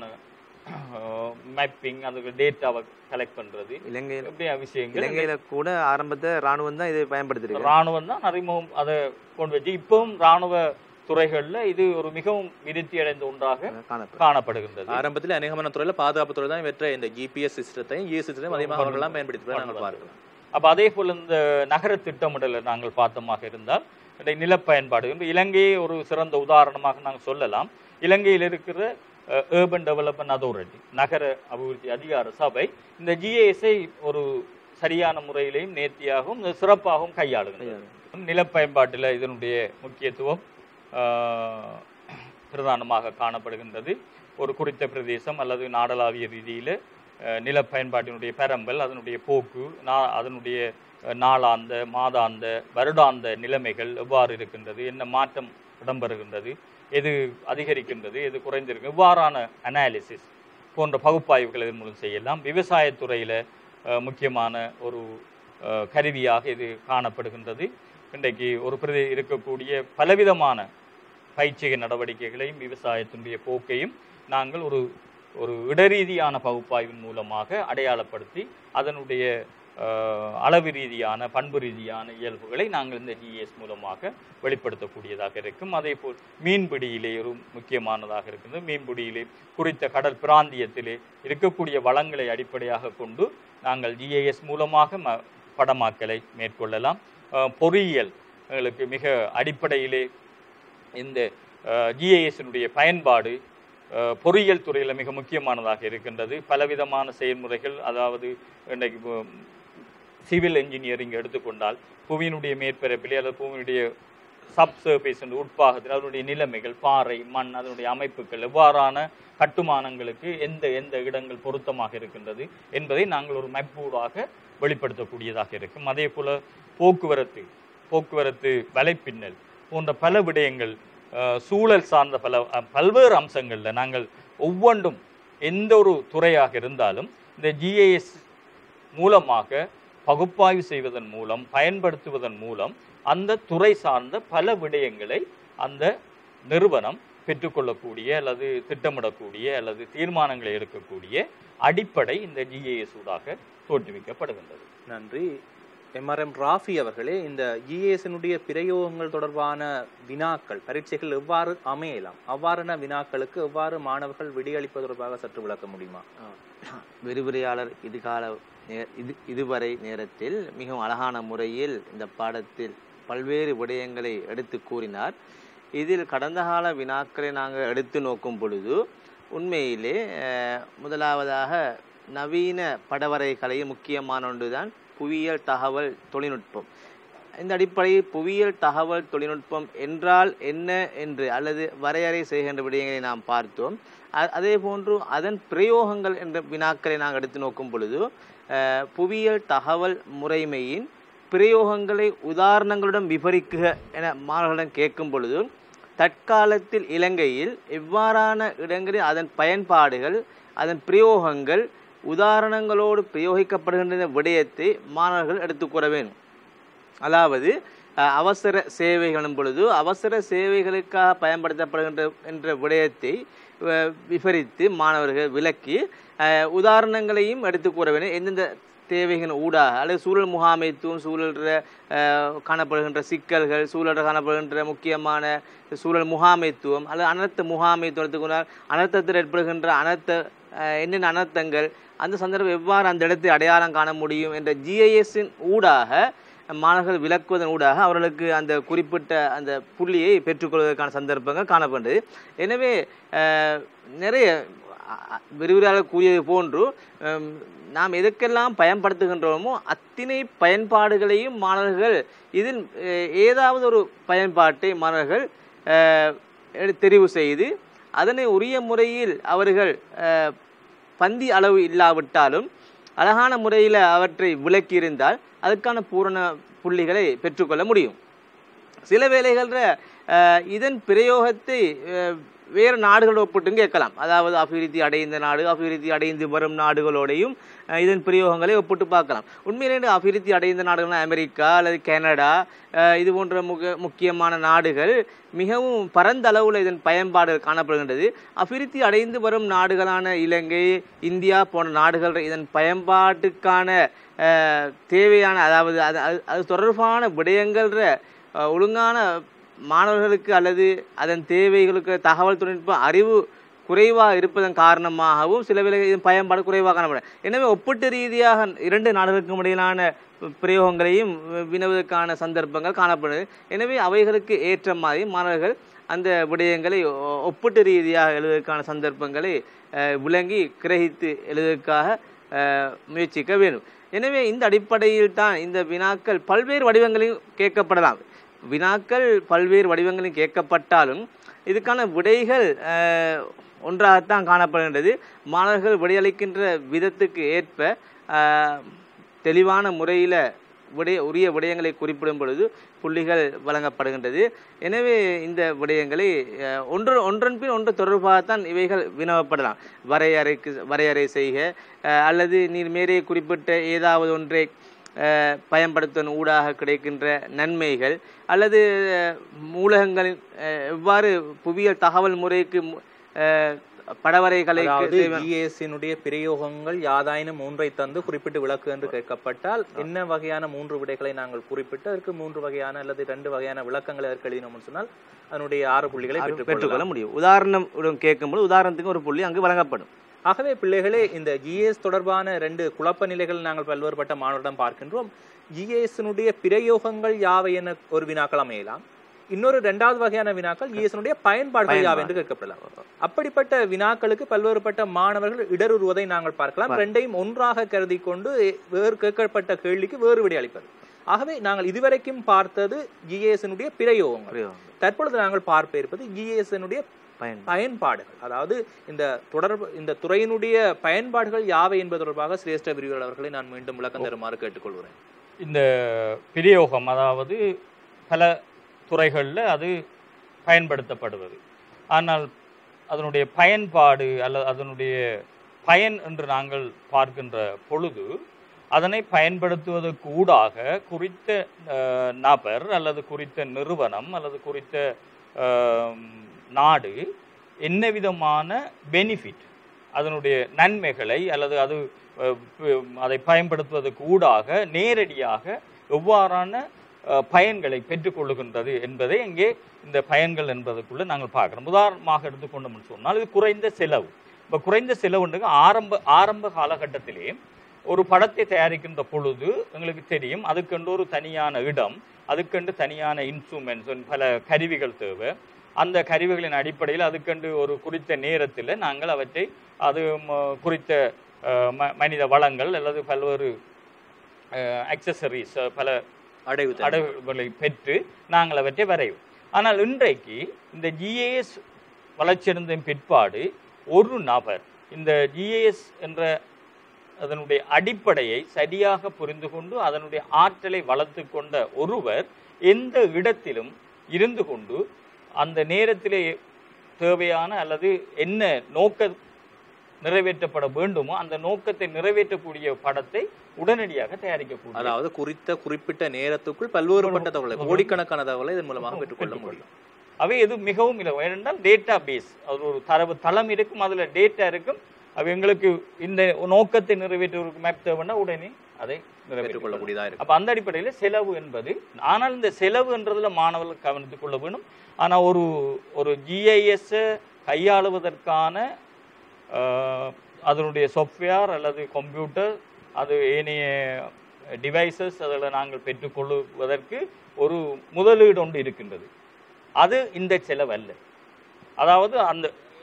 மேப்பிங் அந்த டேட்டாவை கலெக்ட் பண்றது இலங்கையில் இப்படியா விஷயங்கள் இலங்கையில கூட ஆரம்பத்தை ராணுவம் தான் இதை பயன்படுத்திருக்கு ராணுவம் தான் அறிமுகம் அதை கொண்டு வச்சு இப்பவும் ராணுவ துறைகள்ல இது ஒரு மிகவும் விருத்தி அடைந்த ஒன்றாக காணப்படும் காணப்படுகின்றது ஆரம்பத்தில் அநேகமான துறையில பாதுகாப்பு துறை தான் இவற்றை இந்த ஜிபிஎஸ் சிஸ்டத்தையும் இ சிஸ்டத்தையும் அதிகமாக அவர்கள்லாம் பயன்படுத்தி நாங்கள் பார்க்கலாம் அப்ப அதே போல இந்த நகர திட்டமிடலை நாங்கள் பார்த்தமாக இருந்தால் இந்த நிலப்பயன்பாடு இந்த இலங்கையை ஒரு சிறந்த உதாரணமாக நாங்கள் சொல்லலாம் இலங்கையில் இருக்கிற ஏர்பன் டெவலப்மெண்ட் அத்தாரிட்டி நகர அபிவிருத்தி அதிகார சபை இந்த ஜிஏஎஸ்ஐ ஒரு சரியான முறையிலையும் நேர்த்தியாகவும் சிறப்பாகவும் கையாளுகிறது நிலப்பயன்பாட்டில் இதனுடைய முக்கியத்துவம் ஆஹ், பிரதானமாக காணப்படுகின்றது ஒரு குறித்த பிரதேசம் அல்லது நாடளாவிய ரீதியில் நிலப்பயன்பாட்டினுடைய பெரம்பல் அதனுடைய போக்கு நா- அதனுடைய அஹ், நாளாந்த மாதாந்த வருடாந்த நிலைமைகள் எவ்வாறு இருக்கின்றது என்ன மாற்றம் இடம்பெறுகின்றது எது அதிகரிக்கின்றது எது குறைந்திருக்கு இவ்வாறான அனாலிசிஸ் போன்ற பகுப்பாய்வுகள் இதன் மூலம் செய்யலாம் விவசாயத்துறையில் முக்கியமான ஒரு அஹ், கருவியாக இது காணப்படுகின்றது இன்றைக்கு ஒரு பிரதி இருக்கக்கூடிய பலவிதமான பயிற்சிக நடவடிக்கைகளையும் விவசாயத்தினுடைய போக்கையும் நாங்கள் ஒரு ஒரு இடரீதியான பகுப்பாய்வின் மூலமாக அடையாளப்படுத்தி அதனுடைய அஹ், அளவு ரீதியான பண்பு ரீதியான இயல்புகளை நாங்கள் இந்த ஜிஎஸ் மூலமாக வெளிப்படுத்தக்கூடியதாக இருக்கும் அதே போல் மீன்பிடியிலே ஒரு முக்கியமானதாக இருக்கிறது மீன்பிடியிலே குறித்த கடல் பிராந்தியத்திலே இருக்கக்கூடிய வளங்களை அடிப்படையாக கொண்டு நாங்கள் ஜிஏஎஸ் மூலமாக ம படமாக்கலை மேற்கொள்ளலாம் அஹ், பொறியியல் எங்களுக்கு மிக அடிப்படையிலே இந்த ஜிஏஎஸ்னுடைய பயன்பாடு அஹ், பொறியியல் துறையில் மிக முக்கியமானதாக இருக்கின்றது பலவிதமான செயல்முறைகள் அதாவது இன்றைக்கு இப்போ சிவில் இன்ஜினியரிங் எடுத்துக்கொண்டால் புவியினுடைய மேற்பரப்பிலே அல்லது புவியினுடைய சப் சர்ஃபேஸ் உட்பாகத்தில் அதனுடைய நிலைமைகள் பாறை மண் அதனுடைய அமைப்புகள் எவ்வாறான கட்டுமானங்களுக்கு எந்த எந்த இடங்கள் பொருத்தமாக இருக்கின்றது என்பதை நாங்கள் ஒரு மெப்பூடாக வெளிப்படுத்தக்கூடியதாக இருக்கும் அதே போல போக்குவரத்து போக்குவரத்து வலைப்பின்னல் போன்ற பல விடயங்கள் அஹ், சூழல் சார்ந்த பல அஹ், பல்வேறு அம்சங்களில் நாங்கள் ஒவ்வொன்றும் எந்த ஒரு துறையாக இருந்தாலும் இந்த ஜிஏஎஸ் மூலமாக பகுப்பாய்வு செய்வதன் மூலம் பயன்படுத்துவதன் மூலம் அந்த துறை சார்ந்த பல விடயங்களை அந்த நிறுவனம் பெற்றுக்கொள்ளக்கூடிய அல்லது திட்டமிடக்கூடிய அல்லது தீர்மானங்களை எடுக்கக்கூடிய அடிப்படை இந்த ஜிஏஎஸ் ஊடாக தோற்றுவிக்கப்படுகின்றது நன்றி எம்ஆர்எம் ராஃபி அவர்களே இந்த ஜிஎஸ்னுடைய பிரயோகங்கள் தொடர்பான வினாக்கள் பரீட்சைகள் எவ்வாறு அமையலாம் அவ்வாறான வினாக்களுக்கு எவ்வாறு மாணவர்கள் விடையளிப்பது தொடர்பாக சற்று விளக்க முடியுமா விரிவுரையாளர் இதுகால நே- இது இதுவரை நேரத்தில் மிகவும் அழகான முறையில் இந்த பாடத்தில் பல்வேறு விடயங்களை எடுத்து கூறினார் இதில் கடந்த கால வினாக்களை நாங்கள் எடுத்து நோக்கும் பொழுது உண்மையிலே அஹ், முதலாவதாக நவீன படவரை கலையில் முக்கியமான ஒன்றுதான் புவியியல் தகவல் தொழில்நுட்பம் இந்த அடிப்படையில் புவியியல் தகவல் தொழில்நுட்பம் என்றால் என்ன என்று அல்லது வரையறை செய்கின்ற விடயங்களை நாம் பார்த்தோம் அ- அதே போன்று அதன் பிரயோகங்கள் என்ற வினாக்களை நாங்கள் எடுத்து நோக்கும் பொழுது அஹ், புவியியல் தகவல் முறைமையின் பிரயோகங்களை உதாரணங்களுடன் விவரிக்குக என மாணவர்களிடம் கேட்கும் பொழுது தற்காலத்தில் இலங்கையில் எவ்வாறான இடங்களில் அதன் பயன்பாடுகள் அதன் பிரயோகங்கள் உதாரணங்களோடு பிரயோகிக்கப்படுகின்ற விடயத்தை மாணவர்கள் எடுத்துக் கூற வேண்டும் அதாவது அஹ், அவசர சேவைகளும் பொழுது அவசர சேவைகளுக்காக பயன்படுத்தப்படுகின்ற என்ற விடயத்தை அஹ், விவரித்து மாணவர்கள் விளக்கி அஹ், உதாரணங்களையும் எடுத்து கூற வேண்டும் எந்தெந்த தேவைகள் ஊடாக அல்லது சூழல் முகாமைத்துவம் சூழல்ற அஹ், காணப்படுகின்ற சிக்கல்கள் சூழல் காணப்படுகின்ற முக்கியமான சூழல் முகாமைத்துவம் அல்லது அனர்த்த முகாமைத்துவம் எடுத்துக்கொண்டால் அனர்த்தத்தில் ஏற்படுகின்ற அனர்த்த அஹ், என்னென்ன அனர்த்தங்கள் அந்த சந்தர்ப்பம் எவ்வாறு அந்த இடத்தை அடையாளம் காண முடியும் என்ற ஜிஐஎஸ்ஸின் ஊடாக மாணவர்கள் விளக்குவதன் ஊடாக அவர்களுக்கு அந்த குறிப்பிட்ட அந்த புள்ளியை பெற்றுக்கொள்வதற்கான சந்தர்ப்பங்கள் காணப்படுது எனவே அஹ், நிறைய அ- அ- விரிவுரையாளர் கூறியது போன்று ஹம், நாம் எதற்கெல்லாம் பயன்படுத்துகின்றோமோ அத்தனை பயன்பாடுகளையும் மாணவர்கள் இதில் அஹ், ஏதாவது ஒரு பயன்பாட்டை மாணவர்கள் அஹ், எடு- தெரிவு செய்து அதனை உரிய முறையில் அவர்கள் அஹ், பந்தி அளவு இல்லாவிட்டாலும் அழகான முறையில் அவற்றை விளக்கியிருந்தால் அதுக்கான பூரண புள்ளிகளை பெற்றுக்கொள்ள முடியும் சில வேளைகளில் இதன் பிரயோகத்தை அஹ், வேறு நாடுகளோடு ஒப்பிட்டும் கேட்கலாம் அதாவது அபிவிருத்தி அடைந்த நாடு அபிவிருத்தி அடைந்து வரும் நாடுகளோடையும் அஹ், இதன் பிரயோகங்களை ஒப்பிட்டு பார்க்கலாம் உண்மையிலே அபிவிருத்தி அடைந்த நாடுகள்னா அமெரிக்கா அல்லது கனடா அஹ், இது போன்ற முக முக்கியமான நாடுகள் மிகவும் பரந்த அளவில் இதன் பயன்பாடு காணப்படுகின்றது அபிவிருத்தி அடைந்து வரும் நாடுகளான இலங்கை இந்தியா போன்ற நாடுகள் இதன் பயன்பாட்டுக்கான அஹ், தேவையான அதாவது அது அது- அது தொடர்பான விடயங்கள்ற அஹ், ஒழுங்கான மாணவர்களுக்கு அல்லது அதன் தேவைகளுக்கு தகவல் தொழில்நுட்ப அறிவு குறைவாக இருப்பதன் காரணமாகவும் சில வேளை இதன் பயன்பாடு குறைவாக காணப்படும் எனவே ஒப்பீட்டு ரீதியாக இரண்டு நாடுகளுக்கும் இடையிலான பிரயோகங்களையும் வினவுவதற்கான சந்தர்ப்பங்கள் காணப்படுது எனவே அவைகளுக்கு ஏற்ற மாதிரி மாணவர்கள் அந்த விடயங்களை ஒ- ஒப்பீட்டு ரீதியாக எழுதுவதற்கான சந்தர்ப்பங்களை அஹ், விளங்கி கிரகித்து எழுதுவதற்காக அஹ், முயற்சிக்க வேண்டும் எனவே இந்த அடிப்படையில் தான் இந்த வினாக்கள் பல்வேறு வடிவங்களில் கேட்கப்படலாம் வினாக்கள் பல்வேறு வடிவங்களில் கேட்கப்பட்டாலும் இதுக்கான விடைகள் அஹ், ஒன்றாகத்தான் காணப்படுகின்றது மாணவர்கள் விடையளிக்கின்ற விதத்துக்கு ஏற்ப அஹ், தெளிவான முறையில் விடய உரிய விடயங்களை குறிப்பிடும் பொழுது புள்ளிகள் வழங்கப்படுகின்றது எனவே இந்த விடயங்களை அஹ், ஒன்று ஒன்றன் பின் ஒன்று தொடர்பாகத்தான் இவைகள் வினவப்படலாம் வரையறைக்கு வரையறை செய்க அஹ், அல்லது நீர் மேலே குறிப்பிட்ட ஏதாவது ஒன்றை அஹ், பயன்படுத்துவதன் ஊடாக கிடைக்கின்ற நன்மைகள் அல்லது அஹ், மூலகங்களின் அஹ், எவ்வாறு புவியியல் தகவல் முறைக்கு மு- அஹ், படவரைகளை அதாவது ஜிஎஸ்னுடைய பிரயோகங்கள் யாதாயினும் மூன்றை தந்து குறிப்பிட்டு விளக்கு என்று கேட்கப்பட்டால் என்ன வகையான மூன்று விடைகளை நாங்கள் குறிப்பிட்டு அதற்கு மூன்று வகையான அல்லது இரண்டு வகையான விளக்கங்களை அதற்கு எழுதினோம்னு சொன்னால் அதனுடைய ஆறு புள்ளிகளை பெற்றுக்கொள்ள பெற்றுக்கொள்ளலாம் முடியும் உதாரணம் உடன் கேட்கும்போது உதாரணத்துக்கு ஒரு புள்ளி அங்கு வழங்கப்படும் ஆகவே பிள்ளைகளே இந்த ஜிஎஸ் தொடர்பான ரெண்டு குழப்ப நிலைகள் நாங்கள் பல்வேறுபட்ட மாணவரிடம் பார்க்கின்றோம் ஜிஎஸ்னுடைய பிரயோகங்கள் யாவை என ஒரு வினாக்கள் அமையலாம் இன்னொரு இரண்டாவது வகையான வினாக்கள் ஜிஎஸ்னுடைய பயன்பாடுகள் யாவை என்று கேட்கப்படலாம் அப்படிப்பட்ட வினாக்களுக்கு பல்வேறுபட்ட மாணவர்கள் இடருறுவதை நாங்கள் பார்க்கலாம் ரெண்டையும் ஒன்றாக கருதி கொண்டு வேறு கேட்கப்பட்ட கேள்விக்கு வேறு விடை அளிப்பது ஆகவே நாங்கள் இதுவரைக்கும் பார்த்தது ஜிஎஸ்னுடைய பிரயோகங்கள் புரியும். தற்பொழுது நாங்கள் பார்ப்ப இருப்பது ஜிஎஸ்னுடைய பயன் பயன்பாடுகள் அதாவது இந்த தொடர்பு இந்த துறையினுடைய பயன்பாடுகள் யாவை என்பது தொடர்பாக சிரேஷ்ட விரிவுரையாளர் அவர்களை நான் மீண்டும் விளக்கம் தருமாறு கேட்டுக்கொள்கிறேன் இந்த பிரயோகம் அதாவது பல துறைகளில் அது பயன்படுத்தப்படுவது ஆனால் அதனுடைய பயன்பாடு அல்லது அதனுடைய பயன் என்று நாங்கள் பார்க்கின்ற பொழுது அதனை பயன்படுத்துவதற்கு ஊடாக குறித்த அஹ், நபர் அல்லது குறித்த நிறுவனம் அல்லது குறித்த அஹ், நாடு என்ன விதமான பெனிஃபிட் அதனுடைய நன்மைகளை அல்லது அது அஹ், ப- அதை பயன்படுத்துவதற்கு ஊடாக நேரடியாக எவ்வாறான அஹ், பயன்களை பெற்றுக்கொள்ளுகின்றது என்பதை இங்கே இந்த பயன்கள் என்பதற்குள்ள நாங்கள் பார்க்கிறோம் உதாரணமாக எடுத்துக்கொண்டோம்னு சொன்னால் இது குறைந்த செலவு இப்போ குறைந்த செலவுன்றது ஆரம்ப ஆரம்ப காலகட்டத்திலே ஒரு படத்தை தயாரிக்கின்ற பொழுது எங்களுக்கு தெரியும் அதுக்கென்று ஒரு தனியான இடம் அதுக்கென்று தனியான இன்ஸ்ட்ருமெண்ட்ஸ் பல கருவிகள் தேவை அந்த கருவிகளின் அடிப்படையில் அதுக்கென்று ஒரு குறித்த நேரத்தில் நாங்கள் அவற்றை அது ம- குறித்த அஹ், ம- மனித வளங்கள் அல்லது பல்வேறு அக்சசரிஸ் பல அடைவு தரும். அடைவுகளை பெற்று நாங்கள் அவற்றை வரைவோம் ஆனால் இன்றைக்கு இந்த ஜிஏஎஸ் வளர்ச்சியடைந்த பிற்பாடு ஒரு நபர் இந்த ஜிஏஎஸ் என்ற அதனுடைய அடிப்படையை சரியாக புரிந்து கொண்டு அதனுடைய ஆற்றலை வளர்த்து கொண்ட ஒருவர் எந்த இடத்திலும் இருந்து கொண்டு அந்த நேரத்திலே தேவையான அல்லது என்ன நோக்க நிறைவேற்றப்பட வேண்டுமோ அந்த நோக்கத்தை நிறைவேற்றக்கூடிய படத்தை உடனடியாக தயாரிக்கக்கூடிய அதாவது குறித்த குறிப்பிட்ட நேரத்துக்குள் பல்வேறுபட்ட தகவலை கோடிக்கணக்கான தகவலை இதன் மூலமாக பெற்றுக்கொள்ள முடியும் அவை இது மிகவும் இல்லை ஏனென்றால் டேட்டா பேஸ் அது ஒரு தரவு தளம் இருக்கும் அதுல டேட்டா இருக்கும் அவை எங்களுக்கு இந்த நோக்கத்தை நிறைவேற்றுவதற்கு மேப் தேவைன்னா உடனே அதை நிறைவேற்றிக் பெற்றுக்கொள்ளக்கூடியதா இருக்கும் அப்ப அந்த அடிப்படையில செலவு என்பது ஆனால் இந்த செலவுன்றதுல மாணவர்கள் கவனித்துக் கொள்ள வேணும் ஆனா ஒரு ஒரு ஜிஐஎஸ் கையாளுவதற்கான ஆஹ், அதனுடைய சாஃப்ட்வேர் அல்லது கம்ப்யூட்டர் அது ஏனைய டிவைசஸ் அதில் நாங்கள் பெற்றுக்கொள்வதற்கு ஒரு முதலீடு ஒன்று இருக்கின்றது அது இந்த செலவு அல்ல அதாவது அந்த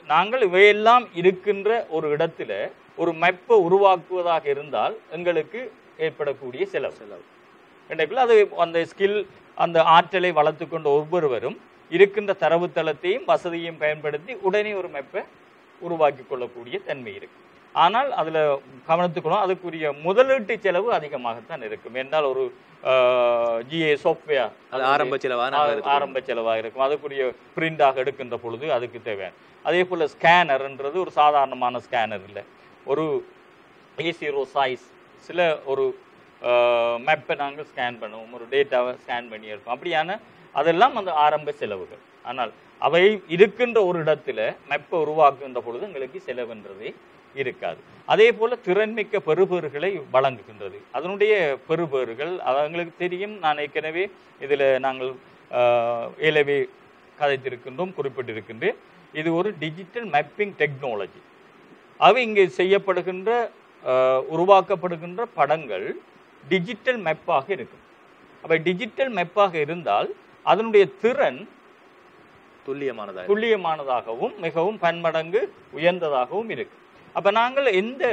நாங்கள் இவையெல்லாம் இருக்கின்ற ஒரு இடத்துல ஒரு மெப்பை உருவாக்குவதாக இருந்தால் எங்களுக்கு ஏற்படக்கூடிய செலவு செலவு இன்றைக்குள்ள அது அந்த ஸ்கில் அந்த ஆற்றலை வளர்த்து கொண்ட ஒவ்வொருவரும் இருக்கின்ற தரவுத்தளத்தையும் வசதியையும் பயன்படுத்தி உடனே ஒரு மெப்பை உருவாக்கி கொள்ளக்கூடிய தன்மை இருக்கு ஆனால் அதுல கவனித்துக்கணும் அதுக்குரிய முதலீட்டு செலவு அதிகமாகத்தான் இருக்கும் என்றால் ஒரு ஜிஏ சாஃப்ட்வேர் அது ஆரம்ப செலவா நாங்க எடுத்துக்கணும். ஆரம்ப செலவாக இருக்கும் அதுக்குரிய பிரிண்டாக எடுக்கின்ற பொழுது அதுக்கு தேவையான அதே போல ஸ்கேனர்ன்றது ஒரு சாதாரணமான ஸ்கேனர் இல்லை ஒரு ஏ ஜீரோ சைஸ் சில ஒரு மேப்பை நாங்கள் ஸ்கேன் பண்ணுவோம் ஒரு டேட்டாவை ஸ்கேன் பண்ணி இருப்போம் அப்படியான அதெல்லாம் அந்த ஆரம்ப செலவுகள் ஆனால் அவை இருக்கின்ற ஒரு இடத்துல மெப்பை உருவாக்குகின்ற பொழுது எங்களுக்கு செலவுன்றதே இருக்காது அதே போல திறன்மிக்க பெறுபேறுகளை வழங்குகின்றது அதனுடைய பெறுபேறுகள் அது எங்களுக்கு தெரியும் நான் ஏற்கனவே இதில் நாங்கள் ஆஹ், ஏலவே கதைத்திருக்கின்றோம் குறிப்பிட்டிருக்கின்றேன் இது ஒரு டிஜிட்டல் மேப்பிங் டெக்னாலஜி அவை இங்கே செய்யப்படுகின்ற ஆஹ், உருவாக்கப்படுகின்ற படங்கள் டிஜிட்டல் மெப்பாக இருக்கும் அப்ப டிஜிட்டல் மெப்பாக இருந்தால் அதனுடைய திறன் துல்லியமானதா துல்லியமானதாகவும் மிகவும் பன்மடங்கு உயர்ந்ததாகவும் இருக்கு அப்ப நாங்கள் எந்த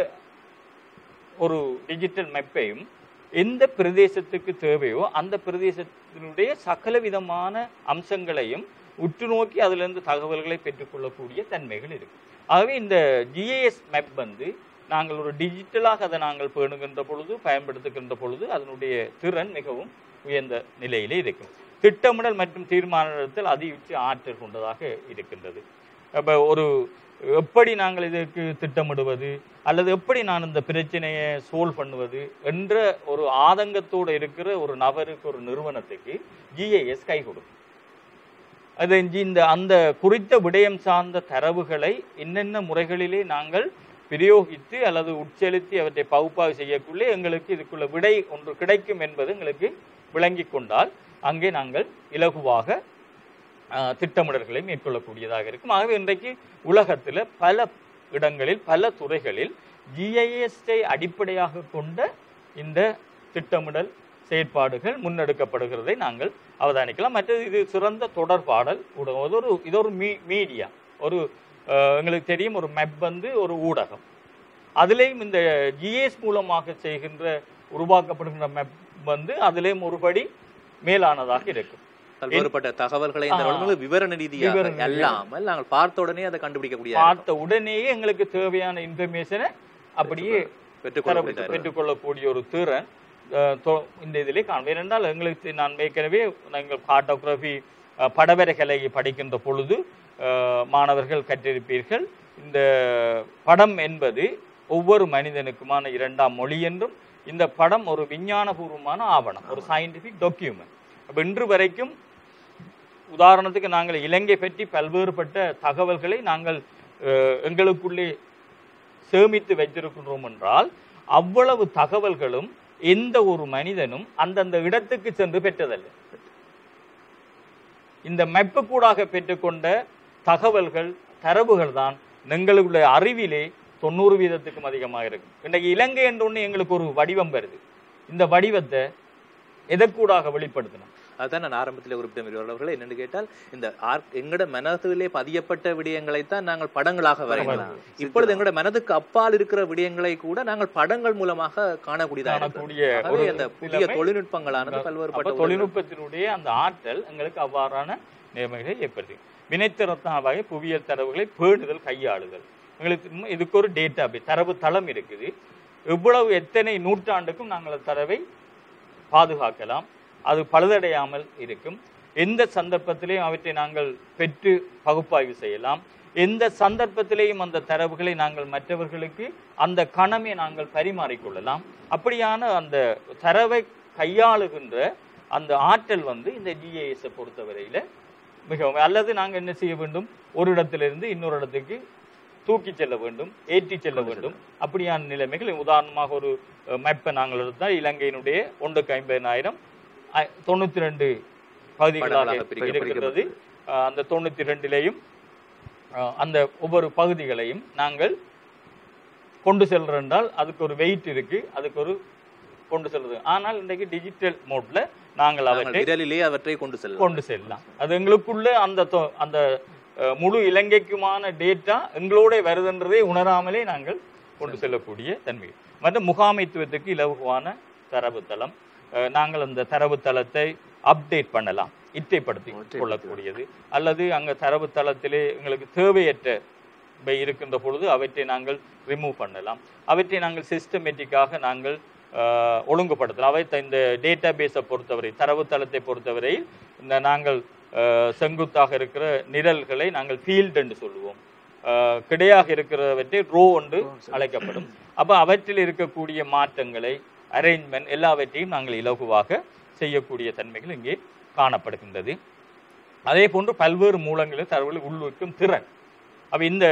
ஒரு டிஜிட்டல் மெப்பையும் எந்த பிரதேசத்துக்கு தேவையோ அந்த பிரதேசத்தினுடைய சகல விதமான அம்சங்களையும் உற்று நோக்கி அதிலிருந்து தகவல்களை பெற்றுக்கொள்ளக்கூடிய தன்மைகள் இருக்கு ஆகவே இந்த ஜிஏஎஸ் மேப் வந்து நாங்கள் ஒரு டிஜிட்டலாக அதை நாங்கள் பேணுகின்ற பொழுது பயன்படுத்துகின்ற பொழுது அதனுடைய திறன் மிகவும் உயர்ந்த நிலையிலே இருக்கும் திட்டமிடல் மற்றும் தீர்மானத்தில் அதியுச்ச ஆற்றல் கொண்டதாக இருக்கின்றது அப்ப ஒரு எப்படி நாங்கள் இதற்கு திட்டமிடுவது அல்லது எப்படி நான் இந்த பிரச்சனையை சோல்வ் பண்ணுவது என்ற ஒரு ஆதங்கத்தோடு இருக்கிற ஒரு நபருக்கு ஒரு நிறுவனத்துக்கு ஜிஐஎஸ் கை கொடுக்கும் அது இந்த அந்த குறித்த விடயம் சார்ந்த தரவுகளை என்னென்ன முறைகளிலே நாங்கள் பிரயோகித்து அல்லது உட்செலுத்தி அவற்றை பகுப்பாய்வு செய்யக்குள்ளே எங்களுக்கு இதுக்குள்ள விடை ஒன்று கிடைக்கும் என்பது எங்களுக்கு விளங்கி கொண்டால் அங்கே நாங்கள் இலகுவாக ஆஹ், திட்டமிடல்களை மேற்கொள்ளக்கூடியதாக இருக்கும் ஆகவே இன்றைக்கு உலகத்தில் பல இடங்களில் பல துறைகளில் ஜிஐஎஸ்ஐ அடிப்படையாக கொண்ட இந்த திட்டமிடல் செயற்பாடுகள் முன்னெடுக்கப்படுகிறதை நாங்கள் அவதானிக்கலாம் மற்றது இது சிறந்த தொடர்பாடல் ஊடகம் அது ஒரு இது ஒரு மீ மீடியா ஒரு ஆஹ், எங்களுக்கு தெரியும் ஒரு மெப் வந்து ஒரு ஊடகம் அதுலேயும் இந்த ஜிஎஸ் மூலமாக செய்கின்ற உருவாக்கப்படுகின்ற மெப் வந்து அதுலேயும் ஒருபடி மேலானதாக இருக்கும் பல்வேறுபட்ட தகவல்களை இந்த ஆ. வழங்குவது விவரண ரீதியாக விவரண ரீதியாக. அல்லாமல் நாங்கள் பார்த்த உடனே அதை கண்டுபிடிக்கக்கூடிய பார்த்த உடனேயே எங்களுக்கு தேவையான இன்ஃபர்மேஷனை அப்படியே பெற்றுக்கொள்ளக்கூடிய தரவு பெற்றுக்கொள்ளக்கூடிய ஒரு திறன் அஹ், தொ- இந்த இதிலே காணும் ஏனென்றால் எங்களுக்கு நான் ஏற்கனவே நாங்கள் கார்டோகிராஃபி படவரைகளை படிக்கின்ற பொழுது அஹ், மாணவர்கள் கற்றிருப்பீர்கள் இந்த படம் என்பது ஒவ்வொரு மனிதனுக்குமான இரண்டாம் மொழி என்றும் இந்த படம் ஒரு விஞ்ஞானபூர்வமான ஆவணம் ஒரு சயின்டிபிக் டாக்குமெண்ட் அப்ப இன்று வரைக்கும் உதாரணத்துக்கு நாங்கள் இலங்கை பற்றி பல்வேறுபட்ட தகவல்களை நாங்கள் அஹ், எங்களுக்குள்ளே சேமித்து வைத்திருக்கின்றோம் என்றால் அவ்வளவு தகவல்களும் எந்த ஒரு மனிதனும் அந்தந்த இடத்துக்கு சென்று பெற்றதல்ல இந்த மெப்பு கூடாக பெற்றுக்கொண்ட தகவல்கள் தரவுகள் தான் எங்களுடைய அறிவிலே தொண்ணூறு வீதத்துக்கும் அதிகமாக இருக்கும் இன்றைக்கு இலங்கை என்ற ஒண்ணு எங்களுக்கு ஒரு வடிவம் வருது இந்த வடிவத்தை எதற்கூடாக வெளிப்படுத்தணும் அதுதான் நான் ஆரம்பத்தில் குறிப்பிட்ட என்னன்னு கேட்டால் இந்த ஆர்- எங்கட மனதிலே பதியப்பட்ட விடயங்களைத்தான் நாங்கள் படங்களாக வரையலாம் இப்பொழுது எங்கட மனதுக்கு அப்பால் இருக்கிற விடயங்களை கூட நாங்கள் படங்கள் மூலமாக காணக்கூடியதாக இருக்கிறது. காணக்கூடிய ஆகவே ஒரு அந்த புதிய நிலைமை தொழில்நுட்பங்களானது அப்ப பல்வேறுபட்ட தொழில்நுட்பத்தினுடைய அந்த ஆற்றல் எங்களுக்கு அவ்வாறான நிலைமைகளை ஏற்படுத்தி வினைத்திறத்தான வகை புவியியல் தரவுகளை பேணுதல் கையாளுதல் எங்களுக்கு இன்னும் இதுக்கு ஒரு டேட்டா தரவு தளம் இருக்குது எவ்வளவு எத்தனை நூற்றாண்டுக்கும் நாங்கள் அந்த தரவை பாதுகாக்கலாம் அது பழுதடையாமல் இருக்கும் எந்த சந்தர்ப்பத்திலேயும் அவற்றை நாங்கள் பெற்று பகுப்பாய்வு செய்யலாம் எந்த சந்தர்ப்பத்திலேயும் அந்த தரவுகளை நாங்கள் மற்றவர்களுக்கு அந்த கணமே நாங்கள் பரிமாறிக்கொள்ளலாம் அப்படியான அந்த தரவை கையாளுகின்ற அந்த ஆற்றல் வந்து இந்த டிஏஎஸை பொறுத்தவரையில மிகவும் அல்லது நாங்கள் என்ன செய்ய வேண்டும் ஒரு இடத்திலிருந்து இன்னொரு இடத்துக்கு தூக்கி செல்ல வேண்டும் ஏற்றி செல்ல வேண்டும் அப்படியான நிலைமைகள் உதாரணமாக ஒரு மெப்பை நாங்கள் எடுத்தால் இலங்கையினுடைய ஒன்றுக்கு ஐம்பதினாயிரம் தொண்ணூத்தி ரெண்டு பகுதிகளாக படங்களாக பிரிக்க- இருக்கிறது அஹ், அந்த தொண்ணூத்தி ரெண்டிலேயும் அந்த ஒவ்வொரு பகுதிகளையும் நாங்கள் கொண்டு செல்றோம் என்றால் அதுக்கு ஒரு வெயிட் இருக்கு அதுக்கு ஒரு கொண்டு செல்றது ஆனால் இன்றைக்கு டிஜிட்டல் மோட்ல நாங்கள் நாங்கள் அவற்றை விரலிலே அவற்றை கொண்டு செல்லலாம் கொண்டு செல்லலாம் அது எங்களுக்குள்ள அந்த தொ- அந்த அஹ், முழு இலங்கைக்குமான டேட்டா எங்களோட வருதுன்றதை உணராமலே நாங்கள் கொண்டு செல்லக்கூடிய தன்மை மற்றும் முகாமைத்துவத்துக்கு இலகுவான தரவுத்தளம் அஹ், நாங்கள் அந்த தரவுத்தளத்தை அப்டேட் பண்ணலாம் இற்றைப்படுத்தி கொள்ளக்கூடியது அல்லது அங்க தரவுத்தளத்திலே எங்களுக்கு தேவையற்ற இவை இருக்கின்ற பொழுது அவற்றை நாங்கள் ரிமூவ் பண்ணலாம் அவற்றை நாங்கள் சிஸ்டமேட்டிக்காக நாங்கள் அஹ், ஒழுங்குபடுத்தலாம் அவை த- இந்த டேட்டா பேஸை பொறுத்தவரை தரவுத்தளத்தை பொறுத்தவரை இந்த நாங்கள் அஹ், செங்குத்தாக இருக்கிற நிரல்களை நாங்கள் ஃபீல்டு என்று சொல்லுவோம் அஹ், கிடையாக இருக்கிறவற்றை ரோ என்று அழைக்கப்படும் அப்ப அவற்றில் இருக்கக்கூடிய மாற்றங்களை அரேஞ்ச்மெண்ட் எல்லாவற்றையும் நாங்கள் இலகுவாக செய்யக்கூடிய தன்மைகள் இங்கே காணப்படுகின்றது அதே போன்று பல்வேறு மூலங்களில் தரவுகளை உள்வைக்கும் திறன் அப்ப இந்த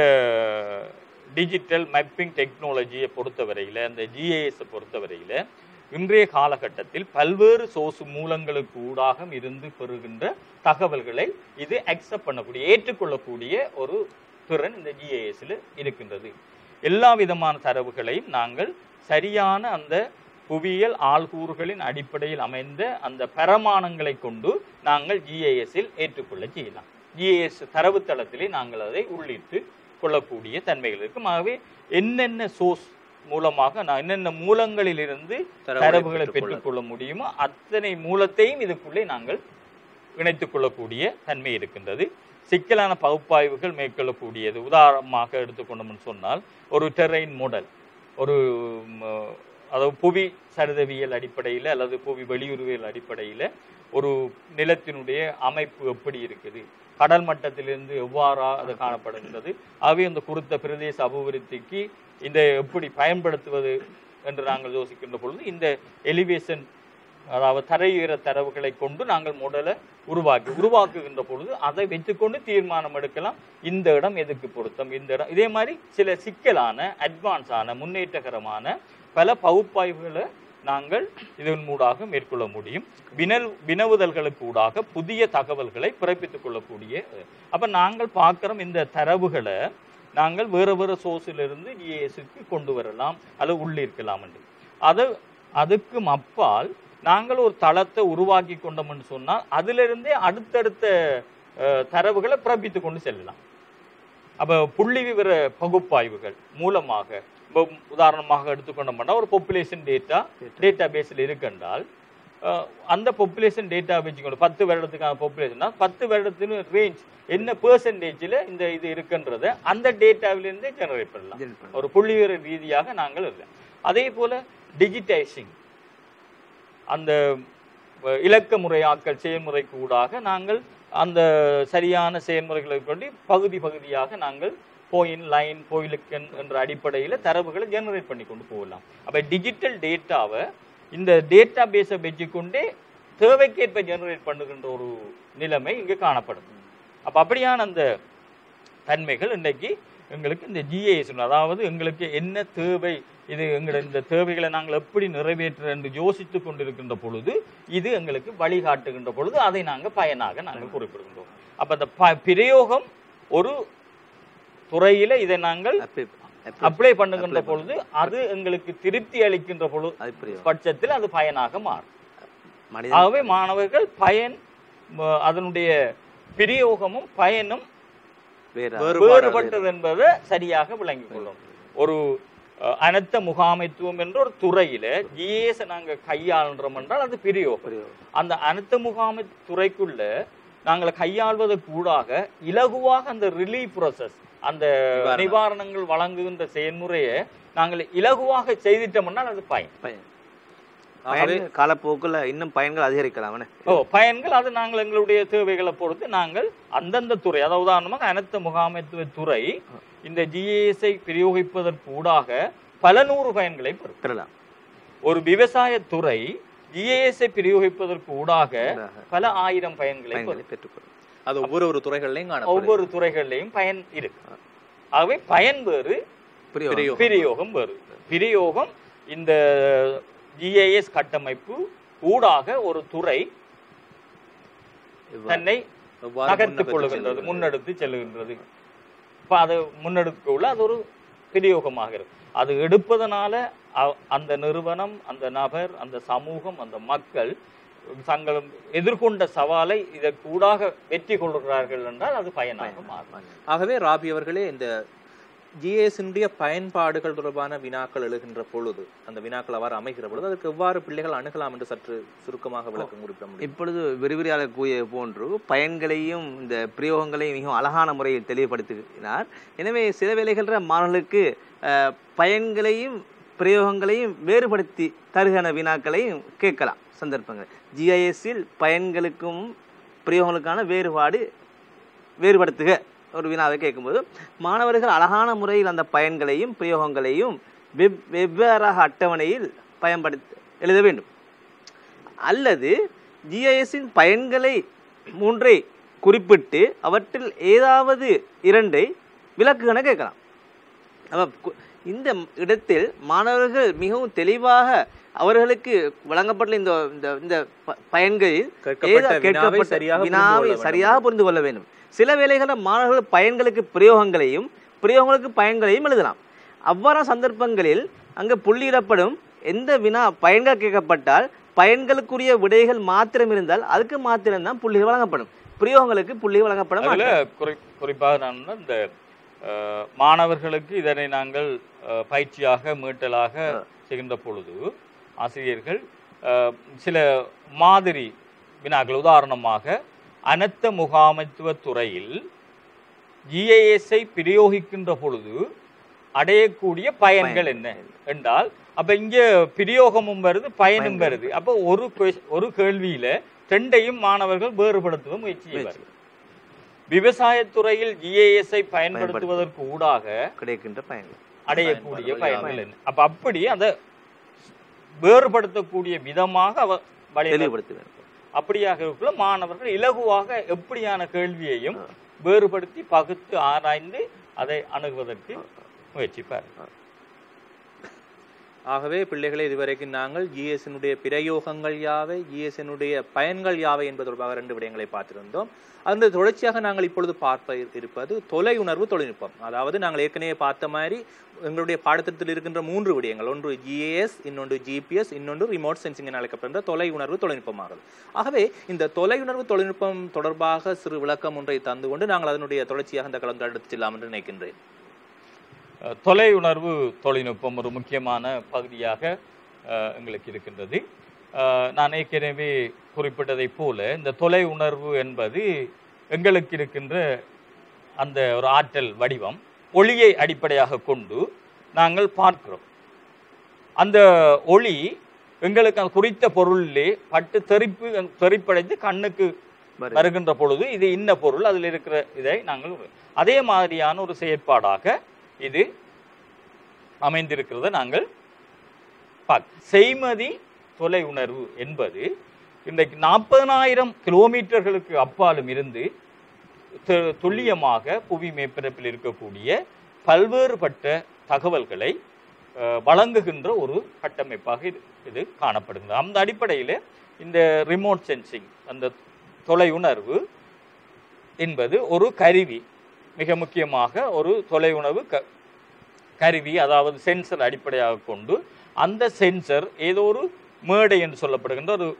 டிஜிட்டல் மேப்பிங் டெக்னாலஜியை பொறுத்தவரையில அந்த ஜிஏஎஸ் பொறுத்தவரையில இன்றைய காலகட்டத்தில் பல்வேறு சோர்ஸ் மூலங்களுக்கு ஊடாக இருந்து பெறுகின்ற தகவல்களை இது அக்செப்ட் பண்ணக்கூடிய ஏற்றுக்கொள்ளக்கூடிய ஒரு திறன் இந்த ஜிஏஎஸ்ல இருக்கின்றது எல்லா விதமான தரவுகளையும் நாங்கள் சரியான அந்த புவியியல் ஆள்கூறுகளின் அடிப்படையில் அமைந்த அந்த பரமானங்களை கொண்டு நாங்கள் ஜிஐஎஸ்ஸில் ஏற்றுக்கொள்ள செய்யலாம் ஜிஐஎஸ் தரவுத்தளத்திலே நாங்கள் அதை உள்ளிட்டு கொள்ளக்கூடிய தன்மைகள் இருக்கும் ஆகவே என்னென்ன சோர்ஸ் மூலமாக நான் என்னென்ன மூலங்களிலிருந்து தரவுகளை தரவுகளை பெற்றுக்கொள்ள. பெற்றுக்கொள்ள முடியுமோ அத்தனை மூலத்தையும் இதுக்குள்ளே நாங்கள் இணைத்துக் கொள்ளக்கூடிய தன்மை இருக்கின்றது சிக்கலான பகுப்பாய்வுகள் மேற்கொள்ளக்கூடியது உதாரணமாக எடுத்துக்கொண்டோம்னு சொன்னால் ஒரு டெரெயின் மாடல் ஒரு ம், அதாவது புவி சரிதவியல் அடிப்படையில் அல்லது புவி வெளியுறவியல் அடிப்படையில் ஒரு நிலத்தினுடைய அமைப்பு எப்படி இருக்குது கடல் மட்டத்திலிருந்து எவ்வாறா அது காணப்படுகின்றது ஆகவே அந்த குறித்த பிரதேச அபிவிருத்திக்கு இந்த எப்படி பயன்படுத்துவது என்று நாங்கள் யோசிக்கின்ற பொழுது இந்த எலிவேஷன் அதாவது தரையுயர தரவுகளை கொண்டு நாங்கள் மாடலை உருவாக்கி உருவாக்குகின்ற பொழுது அதை வைத்துக்கொண்டு தீர்மானம் எடுக்கலாம் இந்த இடம் எதுக்கு பொருத்தம் இந்த இடம் இதே மாதிரி சில சிக்கலான அட்வான்ஸான முன்னேற்றகரமான பல பகுப்பாய்வுகளை நாங்கள் இதன் மூடாக மேற்கொள்ள முடியும் வினல் வினவுதல்களுக்கு ஊடாக புதிய தகவல்களை பிறப்பித்துக் கொள்ளக்கூடிய அப்ப நாங்கள் பார்க்கிறோம் இந்த தரவுகளை நாங்கள் வேறு வேறு சோர்ஸிலிருந்து ஜிஎஸ்க்கு கொண்டு வரலாம் அல்லது உள்ளிருக்கலாம் என்று அது அதுக்கும் அப்பால் நாங்கள் ஒரு தளத்தை உருவாக்கி கொண்டோம்னு சொன்னால் அதிலிருந்தே அடுத்தடுத்த அஹ், தரவுகளை பிறப்பித்து கொண்டு செல்லலாம் அப்ப புள்ளி விவர பகுப்பாய்வுகள் மூலமாக இப்போ உதாரணமாக எடுத்துக்கொண்டோம்னா ஒரு பாப்புலேஷன் டேட்டா டேட்டா பேஸில் இருக்கின்றால் அஹ், அந்த பாப்புலேஷன் டேட்டா வச்சுக்கணும் பத்து வருடத்துக்கான பாப்புலேஷன்னா பத்து வருடத்தின் ரேஞ்ச் என்ன பெர்சன்டேஜில் இந்த இது இருக்குன்றத அந்த டேட்டாவிலிருந்தே ஜெனரேட் பண்ணலாம் ஒரு புள்ளிவிவர ரீதியாக நாங்கள் இருக்கோம் அதே போல டிஜிட்டைசிங் அந்த அஹ், இலக்க முறையாக்கல் செயல்முறைக்கு ஊடாக நாங்கள் அந்த சரியான செயல்முறைகளை கொண்டு பகுதி பகுதியாக நாங்கள் போயின் லைன் போயிலுக்கன் என்ற அடிப்படையில் தரவுகளை ஜெனரேட் பண்ணி கொண்டு போகலாம் அப்ப டிஜிட்டல் டேட்டாவை இந்த டேட்டா பேஸை வச்சுக்கொண்டே தேவைக்கேற்ப ஜெனரேட் பண்ணுகின்ற ஒரு நிலைமை இங்கே காணப்படும் அப்ப அப்படியான அந்த தன்மைகள் இன்றைக்கு எங்களுக்கு இந்த ஜிஏஎஸ் அதாவது எங்களுக்கு என்ன தேவை இது எங்களோட இந்த தேவைகளை நாங்கள் எப்படி நிறைவேற்ற என்று யோசித்து கொண்டிருக்கின்ற பொழுது இது எங்களுக்கு வழிகாட்டுகின்ற பொழுது அதை நாங்கள் பயனாக நாங்கள் குறிப்பிடுகின்றோம் அப்ப அந்த ப- பிரயோகம் ஒரு துறையில இதை நாங்கள் அப்ளை பண்ணுகின்ற பொழுது அது எங்களுக்கு திருப்தி அளிக்கின்ற பொழுது அது புரியும் பட்சத்தில் அது பயனாக மாறும் மனிதன் ஆகவே மாணவர்கள் பயன் ம- அதனுடைய பிரயோகமும் பயனும் வேற வேறுபாடு வேறுபட்டது என்பதை சரியாக விளங்கிக் கொள்ளும் ஒரு அஹ், அனர்த்த முகாமைத்துவம் என்ற ஒரு துறையில ஜிஎஸ் நாங்க கையாளுறோம் என்றால் அது பிரயோகம் புரியும் அந்த அனர்த்த முகாமை துறைக்குள்ள நாங்கள் கையாள்வதற்கு கூடாக இலகுவாக அந்த ரிலீஃப் ப்ராசஸ் அந்த நிவாரணம். நிவாரணங்கள் வழங்குகின்ற செயல்முறையை நாங்கள் இலகுவாக செய்திட்டோம்னால் அது பயன் பயன் ஆகவே பயன் காலப்போக்குல இன்னும் பயன்கள் அதிகரிக்கலாம் என்ன? ஓ பயன்கள் அது நாங்கள் எங்களுடைய தேவைகளை பொறுத்து நாங்கள் அந்தந்த துறை அதாவது உதாரணமாக அனைத்து முகாமைத்துவ துறை இந்த ஜிஏஎஸ்ஐ பிரயோகிப்பதற்கு ஊடாக பல நூறு பயன்களை பெறும் பெறலாம் ஒரு விவசாய துறை ஜிஏஎஸ்ஐ பிரயோகிப்பதற்கு ஊடாக ஊடாக பல ஆயிரம் பயன்களை பெறும் பயன்களை பெற்றுக்கொள்ளும் அது ஒவ்வொரு ஒரு துறைகள்லையும் காணப்படும் ஒவ்வொரு துறைகளிலையும் பயன் இருக்கு ஆகவே பயன் வேறு புரியும் பிரயோகம். பிரயோகம் வேறு பிரயோகம் இந்த ஜிஏஎஸ் கட்டமைப்பு ஊடாக ஒரு துறை இவ்வாறு. தன்னை எவ்வாறு நகர்த்திக் முன்னகர்த்தி கொள்ளுகின்றது செல்வது? முன்னெடுத்து செல்லுகின்றது இப்ப அதை முன்னெடுக்கக்குள்ள அது ஒரு பிரயோகமாக இருக்கு அது எடுப்பதனால அ- அந்த நிறுவனம் அந்த நபர் அந்த சமூகம் அந்த மக்கள் தங்களும் எதிர்கொண்ட சவாலை இதற்கூடாக வெற்றி கொள்கிறார்கள் என்றால் அது பயனாக மாறும் ஆகவே ராபி அவர்களே இந்த ஜிஎஸ்னுடைய பயன்பாடுகள் தொடர்பான வினாக்கள் எழுகின்ற பொழுது அந்த வினாக்கள் அவ்வாறு அமைகிற பொழுது அதற்கு எவ்வாறு பிள்ளைகள் அணுகலாம் என்று சற்று சுருக்கமாக விளக்கம் குறிப்பிட முடியும் இப்பொழுது விரிவுரையாளர் கூறியது போன்று பயன்களையும் இந்த பிரயோகங்களையும் மிகவும் அழகான முறையில் தெளிவுபடுத்துகிறார் எனவே சில வேளைகளில் மாணவர்களுக்கு அஹ், பயன்களையும் பிரயோகங்களையும் வேறுபடுத்தி தருகிற வினாக்களையும் கேட்கலாம் சந்தர்ப்பங்கள் ஜிஐஎஸ்ஸில் பயன்களுக்கும் பிரயோகங்களுக்கான வேறுபாடு வேறுபடுத்துக ஒரு வினாவை கேட்கும்போது மாணவர்கள் அழகான முறையில் அந்த பயன்களையும் பிரயோகங்களையும் வெவ் வெவ்வேறாக அட்டவணையில் பயன்படுத்த எழுத வேண்டும் அல்லது ஜிஐஎஸ்ஸின் பயன்களை மூன்றை குறிப்பிட்டு அவற்றில் ஏதாவது இரண்டை விளக்குகன கேட்கலாம் அப்ப கு- இந்த இடத்தில் மாணவர்கள் மிகவும் தெளிவாக அவர்களுக்கு வழங்கப்பட்ட இந்த இந்த இந்த ப- பயன்களில் கேட்கப்பட்ட ஏதா- வினாவை கேட்கப்பட்ட சரியாக புரிந்து வினாவை கொள்ள வேண்டும். சரியாக புரிந்து கொள்ள வேண்டும் சில வேளைகளில் மாணவர்கள் பயன்களுக்கு பிரயோகங்களையும் பிரயோகங்களுக்கு பயன்களையும் எழுதலாம் அவ்வாறான சந்தர்ப்பங்களில் அங்கு புள்ளியிடப்படும் எந்த வினா பயன்கள் கேட்கப்பட்டால் பயன்களுக்குரிய விடைகள் மாத்திரம் இருந்தால் அதுக்கு மாத்திரம்தான் புள்ளிகள் வழங்கப்படும் பிரயோகங்களுக்கு புள்ளி வழங்கப்பட அதுல மாட்டாது. குறி குறிப்பாக நான் வந்து இந்த அஹ், மாணவர்களுக்கு இதனை நாங்கள் அஹ், பயிற்சியாக மீட்டலாக செய்கின்ற பொழுது ஆசிரியர்கள் அஹ், சில மாதிரி வினாக்கள் உதாரணமாக அனர்த்த முகாமைத்துவ துறையில் ஜிஐஎஸ்ஐ பிரயோகிக்கின்ற பொழுது அடையக்கூடிய பயன்கள் என்ன என்றால் அப்ப இங்க பிரயோகமும் வருது பயனும் பயன்கள். வருது அப்ப ஒரு ques- ஒரு கேள்வியில ரெண்டையும் மாணவர்கள் வேறுபடுத்துவ முயற்சி செய்வார்கள் விவசாயத்துறையில் ஜிஏஎஸ்ஐ பயன்படுத்துவதற்கு ஊடாக கிடைக்கின்ற பயன்கள் அடையக்கூடிய பயன்பாடுகள் பயன்கள் யாவை? என்ன அப்ப அப்படி அந்த வேறுபடுத்தக்கூடிய விதமாக அவ வழி தெளிவுபடுத்த வேண்டும் அப்படியாக இருக்குள்ள மாணவர்கள் இலகுவாக எப்படியான கேள்வியையும் வேறுபடுத்தி பகுத்து ஆராய்ந்து அதை அணுகுவதற்கு முயற்சிப்பார் ஆகவே பிள்ளைகளை இதுவரைக்கும் நாங்கள் ஜிஎஸ்னுடைய பிரயோகங்கள் யாவை ஜிஎஸ்னுடைய பயன்கள் யாவை என்பது தொடர்பாக ரெண்டு விடயங்களை பார்த்திருந்தோம் அந்த தொடர்ச்சியாக நாங்கள் இப்பொழுது பார்ப்ப இரு- இருப்பது தொலை உணர்வு தொழில்நுட்பம் அதாவது நாங்கள் ஏற்கனவே பார்த்த மாதிரி எங்களுடைய பாடத்திட்டத்தில் இருக்கின்ற மூன்று விடயங்கள் ஒன்று ஜிஏஎஸ் இன்னொன்று ஜிபிஎஸ் இன்னொன்று ரிமோட் சென்சிங் என அழைக்கப்படுகின்ற தொலை உணர்வு தொழில்நுட்பமாகும் ஆகவே இந்த தொலை உணர்வு தொழில்நுட்பம் தொடர்பாக சிறு விளக்கம் ஒன்றை தந்து கொண்டு நாங்கள் அதனுடைய தொடர்ச்சியாக இந்த கலந்து எடுத்துச் செல்லலாம் என்று நினைக்கின்றேன் அஹ், தொலை உணர்வு தொழில்நுட்பம் ஒரு முக்கியமான பகுதியாக அஹ், எங்களுக்கு இருக்கின்றது அஹ், நான் ஏற்கனவே குறிப்பிட்டதைப் போல இந்த தொலை உணர்வு என்பது எங்களுக்கு இருக்கின்ற அந்த ஒரு ஆற்றல் வடிவம் ஒளியை அடிப்படையாக கொண்டு நாங்கள் பார்க்கிறோம் அந்த ஒளி எங்களுக்கு அந்த குறித்த பொருளிலே பட்டு தெறிப்பு தெறிப்படைந்து கண்ணுக்கு வருது. வருகின்ற பொழுது இது இன்ன பொருள் அதில் இருக்கிற இதை நாங்கள் அதே மாதிரியான ஒரு செயற்பாடாக இது அமைந்திருக்கிறத நாங்கள் பார்க்க செய்மதி தொலை உணர்வு என்பது இன்றைக்கு நாற்பதனாயிரம் கிலோமீட்டர்களுக்கு அப்பாலும் இருந்து து- துல்லியமாக புவி மேற்பரப்பில் இருக்கக்கூடிய பல்வேறுபட்ட தகவல்களை அஹ், வழங்குகின்ற ஒரு கட்டமைப்பாக இது இது காணப்படுகிறது அந்த அடிப்படையில் இந்த ரிமோட் சென்சிங் அந்த தொலை உணர்வு என்பது ஒரு கருவி மிக முக்கியமாக ஒரு தொலை உணர்வு க கருவி அதாவது சென்சர் அடிப்படையாக கொண்டு அந்த சென்சர் ஏதோ ஒரு மேடை என்று சொல்லப்படுகின்ற ஒரு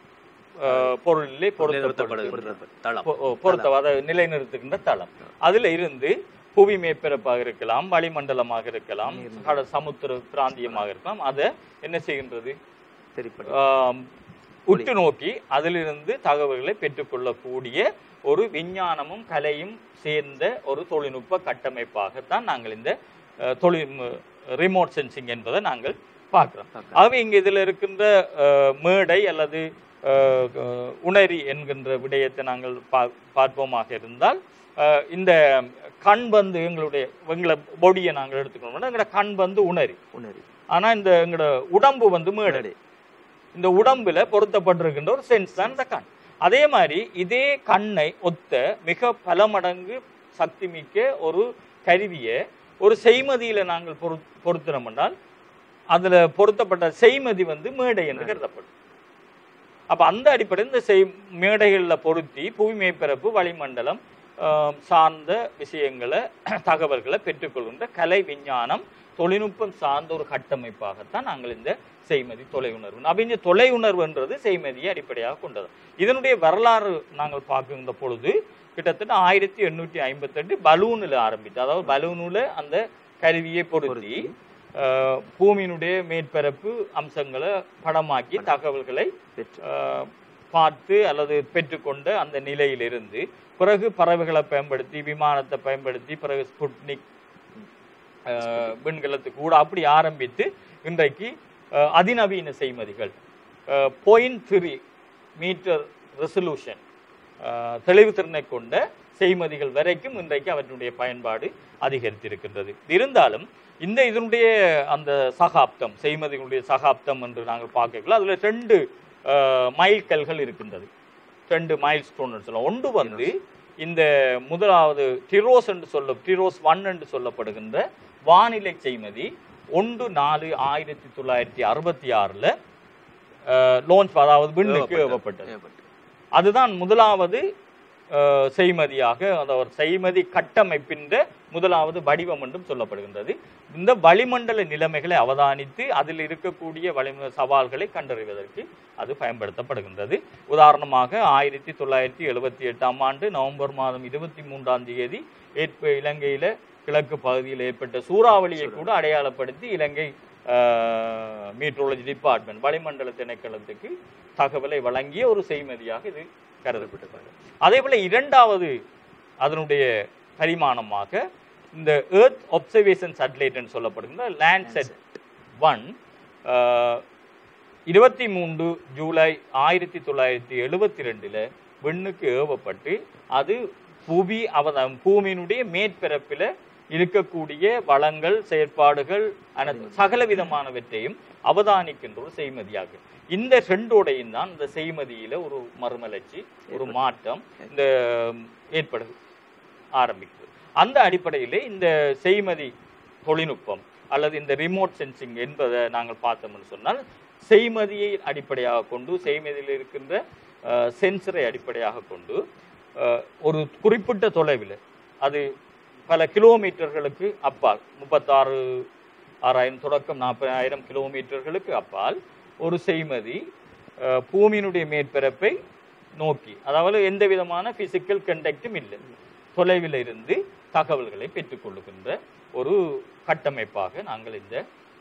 அஹ், பொருளிலே பொருத்தப்படுகிறது நிறுத்தப்படுகின்ற தளம் பொ- ஓ, பொருத்த அதாவது நிலைநிறுத்துகின்ற தளம் அதுல இருந்து புவி மேற்பரப்பாக இருக்கலாம் வளிமண்டலமாக இருக்கலாம் கடல் சமுத்திர பிராந்தியமாக இருக்கலாம் அதை என்ன செய்கின்றது சரிப்பட ஆம், உற்று நோக்கி அதிலிருந்து தகவல்களை பெற்றுக்கொள்ளக்கூடிய ஒரு விஞ்ஞானமும் கலையும் சேர்ந்த ஒரு தொழில்நுட்ப கட்டமைப்பாகத்தான் நாங்கள் இந்த அஹ், தொழில் ரிமோட் சென்சிங் என்பதை நாங்கள் பார்க்கிறோம் பார்க்கிறோம். ஆகவே இங்க இதுல இருக்கின்ற அஹ், மேடை அல்லது அஹ், அஹ், உணரி என்கின்ற விடயத்தை நாங்கள் பா- பார்ப்போமாக இருந்தால் அஹ், இந்த கண் வந்து எங்களுடைய எங்களை பொடியை நாங்கள் எடுத்துக்கணும்னா எங்களோட கண் வந்து உணரி உணரி ஆனா இந்த எங்களோட உடம்பு வந்து மேடை உணரி. இந்த உடம்புல பொருத்தப்பட்டிருக்கின்ற ஒரு சென்ஸ் தான் இந்த கண் அதே மாதிரி இதே கண்ணை ஒத்த மிக பல மடங்கு சக்தி மிக்க ஒரு கருவியை ஒரு செய்மதியில நாங்கள் பொரு பொருத்தினோம் என்றால் அதுல பொருத்தப்பட்ட செய்மதி வந்து மேடை என்று கருதப்படும் அப்ப அந்த அடிப்படையில் இந்த செய் மேடைகளில் பொருத்தி புவி மேற்பரப்பு வளிமண்டலம் ஆம், சார்ந்த விஷயங்களை தகவல்களை பெற்றுக்கொள்கின்ற கலை விஞ்ஞானம் தொழில்நுட்பம் சார்ந்த ஒரு கட்டமைப்பாகத்தான் நாங்கள் இந்த செய்மதி தொலை உணர்வு அப்ப இந்த தொலை உணர்வுன்றது செய்மதியை அடிப்படையாக கொண்டது இதனுடைய வரலாறு நாங்கள் பார்க்கின்ற பொழுது கிட்டத்தட்ட ஆயிரத்தி எண்ணூற்றி ஐம்பத்தெட்டு பலூனில் ஆரம்பித்து அதாவது பலூனில் அந்த கருவியை பொருத்தி அஹ், பூமியினுடைய மேற்பரப்பு அம்சங்களை படமாக்கி தகவல்களை பெற்று. அஹ், பார்த்து அல்லது பெற்றுக்கொண்ட அந்த நிலையிலிருந்து பிறகு பறவைகளை பயன்படுத்தி விமானத்தை பயன்படுத்தி பிறகு ஸ்புட்னிக் அஹ், விண்கலத்துக்கு கூட அப்படி ஆரம்பித்து இன்றைக்கு அஹ், அதிநவீன செய்மதிகள் பாயிண்ட் த்ரீ மீட்டர் ரெசல்யூஷன் தெளிவுத்திறனை கொண்ட செய்மதிகள் வரைக்கும் இன்றைக்கு அவற்றினுடைய பயன்பாடு அதிகரித்திருக்கின்றது இருந்தாலும் இந்த இதனுடைய அந்த சகாப்தம் செய்மதிகளுடைய சகாப்தம் என்று நாங்கள் பார்க்கல அதுல ரெண்டு அஹ், மைல்கல்கள் இருக்கின்றது ரெண்டு மைல் ஸ்டோன் சொல்லலாம் ஒன்று வந்து இந்த முதலாவது டிரோஸ் என்று சொல்ல டிரோஸ் ஒன் என்று சொல்லப்படுகின்ற வானிலை செய்மதி ஒன்று நாலு ஆயிரத்தி தொள்ளாயிரத்தி அறுபத்தி ஆறுல லான்ச் அதாவது விண்ணுக்கு ஏவப்பட்டது ஏற்பட்டு. அதுதான் முதலாவது அஹ், செய்மதியாக அதாவது செய்மதி கட்டமைப்பின் முதலாவது வடிவம் என்றும் சொல்லப்படுகின்றது இந்த வளிமண்டல நிலைமைகளை அவதானித்து அதில் இருக்கக்கூடிய வளிம சவால்களை கண்டறிவதற்கு அது பயன்படுத்தப்படுகின்றது உதாரணமாக ஆயிரத்தி தொள்ளாயிரத்தி எழுபத்தி எட்டாம் ஆண்டு நவம்பர் மாதம் இருபத்தி மூன்றாம் தேதி ஏற்ப இலங்கையில கிழக்கு பகுதியில் ஏற்பட்ட சூறாவளியை கூட அடையாளப்படுத்தி இலங்கை மீட்ரோலஜி டிபார்ட்மெண்ட் வளிமண்டல திணைக்களத்துக்கு தகவலை வழங்கிய ஒரு செய்மதியாக இது கருதப்பட்டது அதே போல இரண்டாவது அதனுடைய பரிமாணமாக இந்த எர்த் ஒப்சர்வேஷன் சேட்டலைட் சொல்லப்படுகின்ற லேண்ட்செட் ஒன் இருபத்தி மூன்று ஜூலை ஆயிரத்தி தொள்ளாயிரத்தி எழுபத்தி ரெண்டுல விண்ணுக்கு ஏவப்பட்டு அது புவி அவத பூமியினுடைய மேற்பரப்பில் இருக்கக்கூடிய வளங்கள் செயற்பாடுகள் அனைத்து சகல விதமானவற்றையும் அவதானிக்கின்ற ஒரு செய்மதியாகும் இந்த ரெண்டோடையும் தான் இந்த செய்மதியில ஒரு மறுமலர்ச்சி ஒரு மாற்றம் இந்த ஏற்படுது ஆரம்பிக்குது அந்த அடிப்படையிலே இந்த செய்மதி தொழில்நுட்பம் அல்லது இந்த ரிமோட் சென்சிங் என்பதை நாங்கள் பார்த்தோம்னு சொன்னால் செய்மதியை அடிப்படையாக கொண்டு செய்மதியில் இருக்கின்ற சென்சரை அடிப்படையாக கொண்டு அஹ், ஒரு குறிப்பிட்ட தொலைவில் அது பல கிலோமீட்டர்களுக்கு அப்பால் முப்பத்தாறு ஆறாயிரம் தொடக்கம் நாற்பதாயிரம் கிலோமீட்டர்களுக்கு அப்பால் ஒரு செய்மதி அஹ், பூமியினுடைய மேற்பரப்பை நோக்கி அதாவது எந்த விதமான பிசிக்கல் கண்டக்டும் இல்லை தொலைவில் இருந்து தகவல்களை பெற்றுக்கொள்ளுகின்ற ஒரு கட்டமைப்பாக நாங்கள் இந்த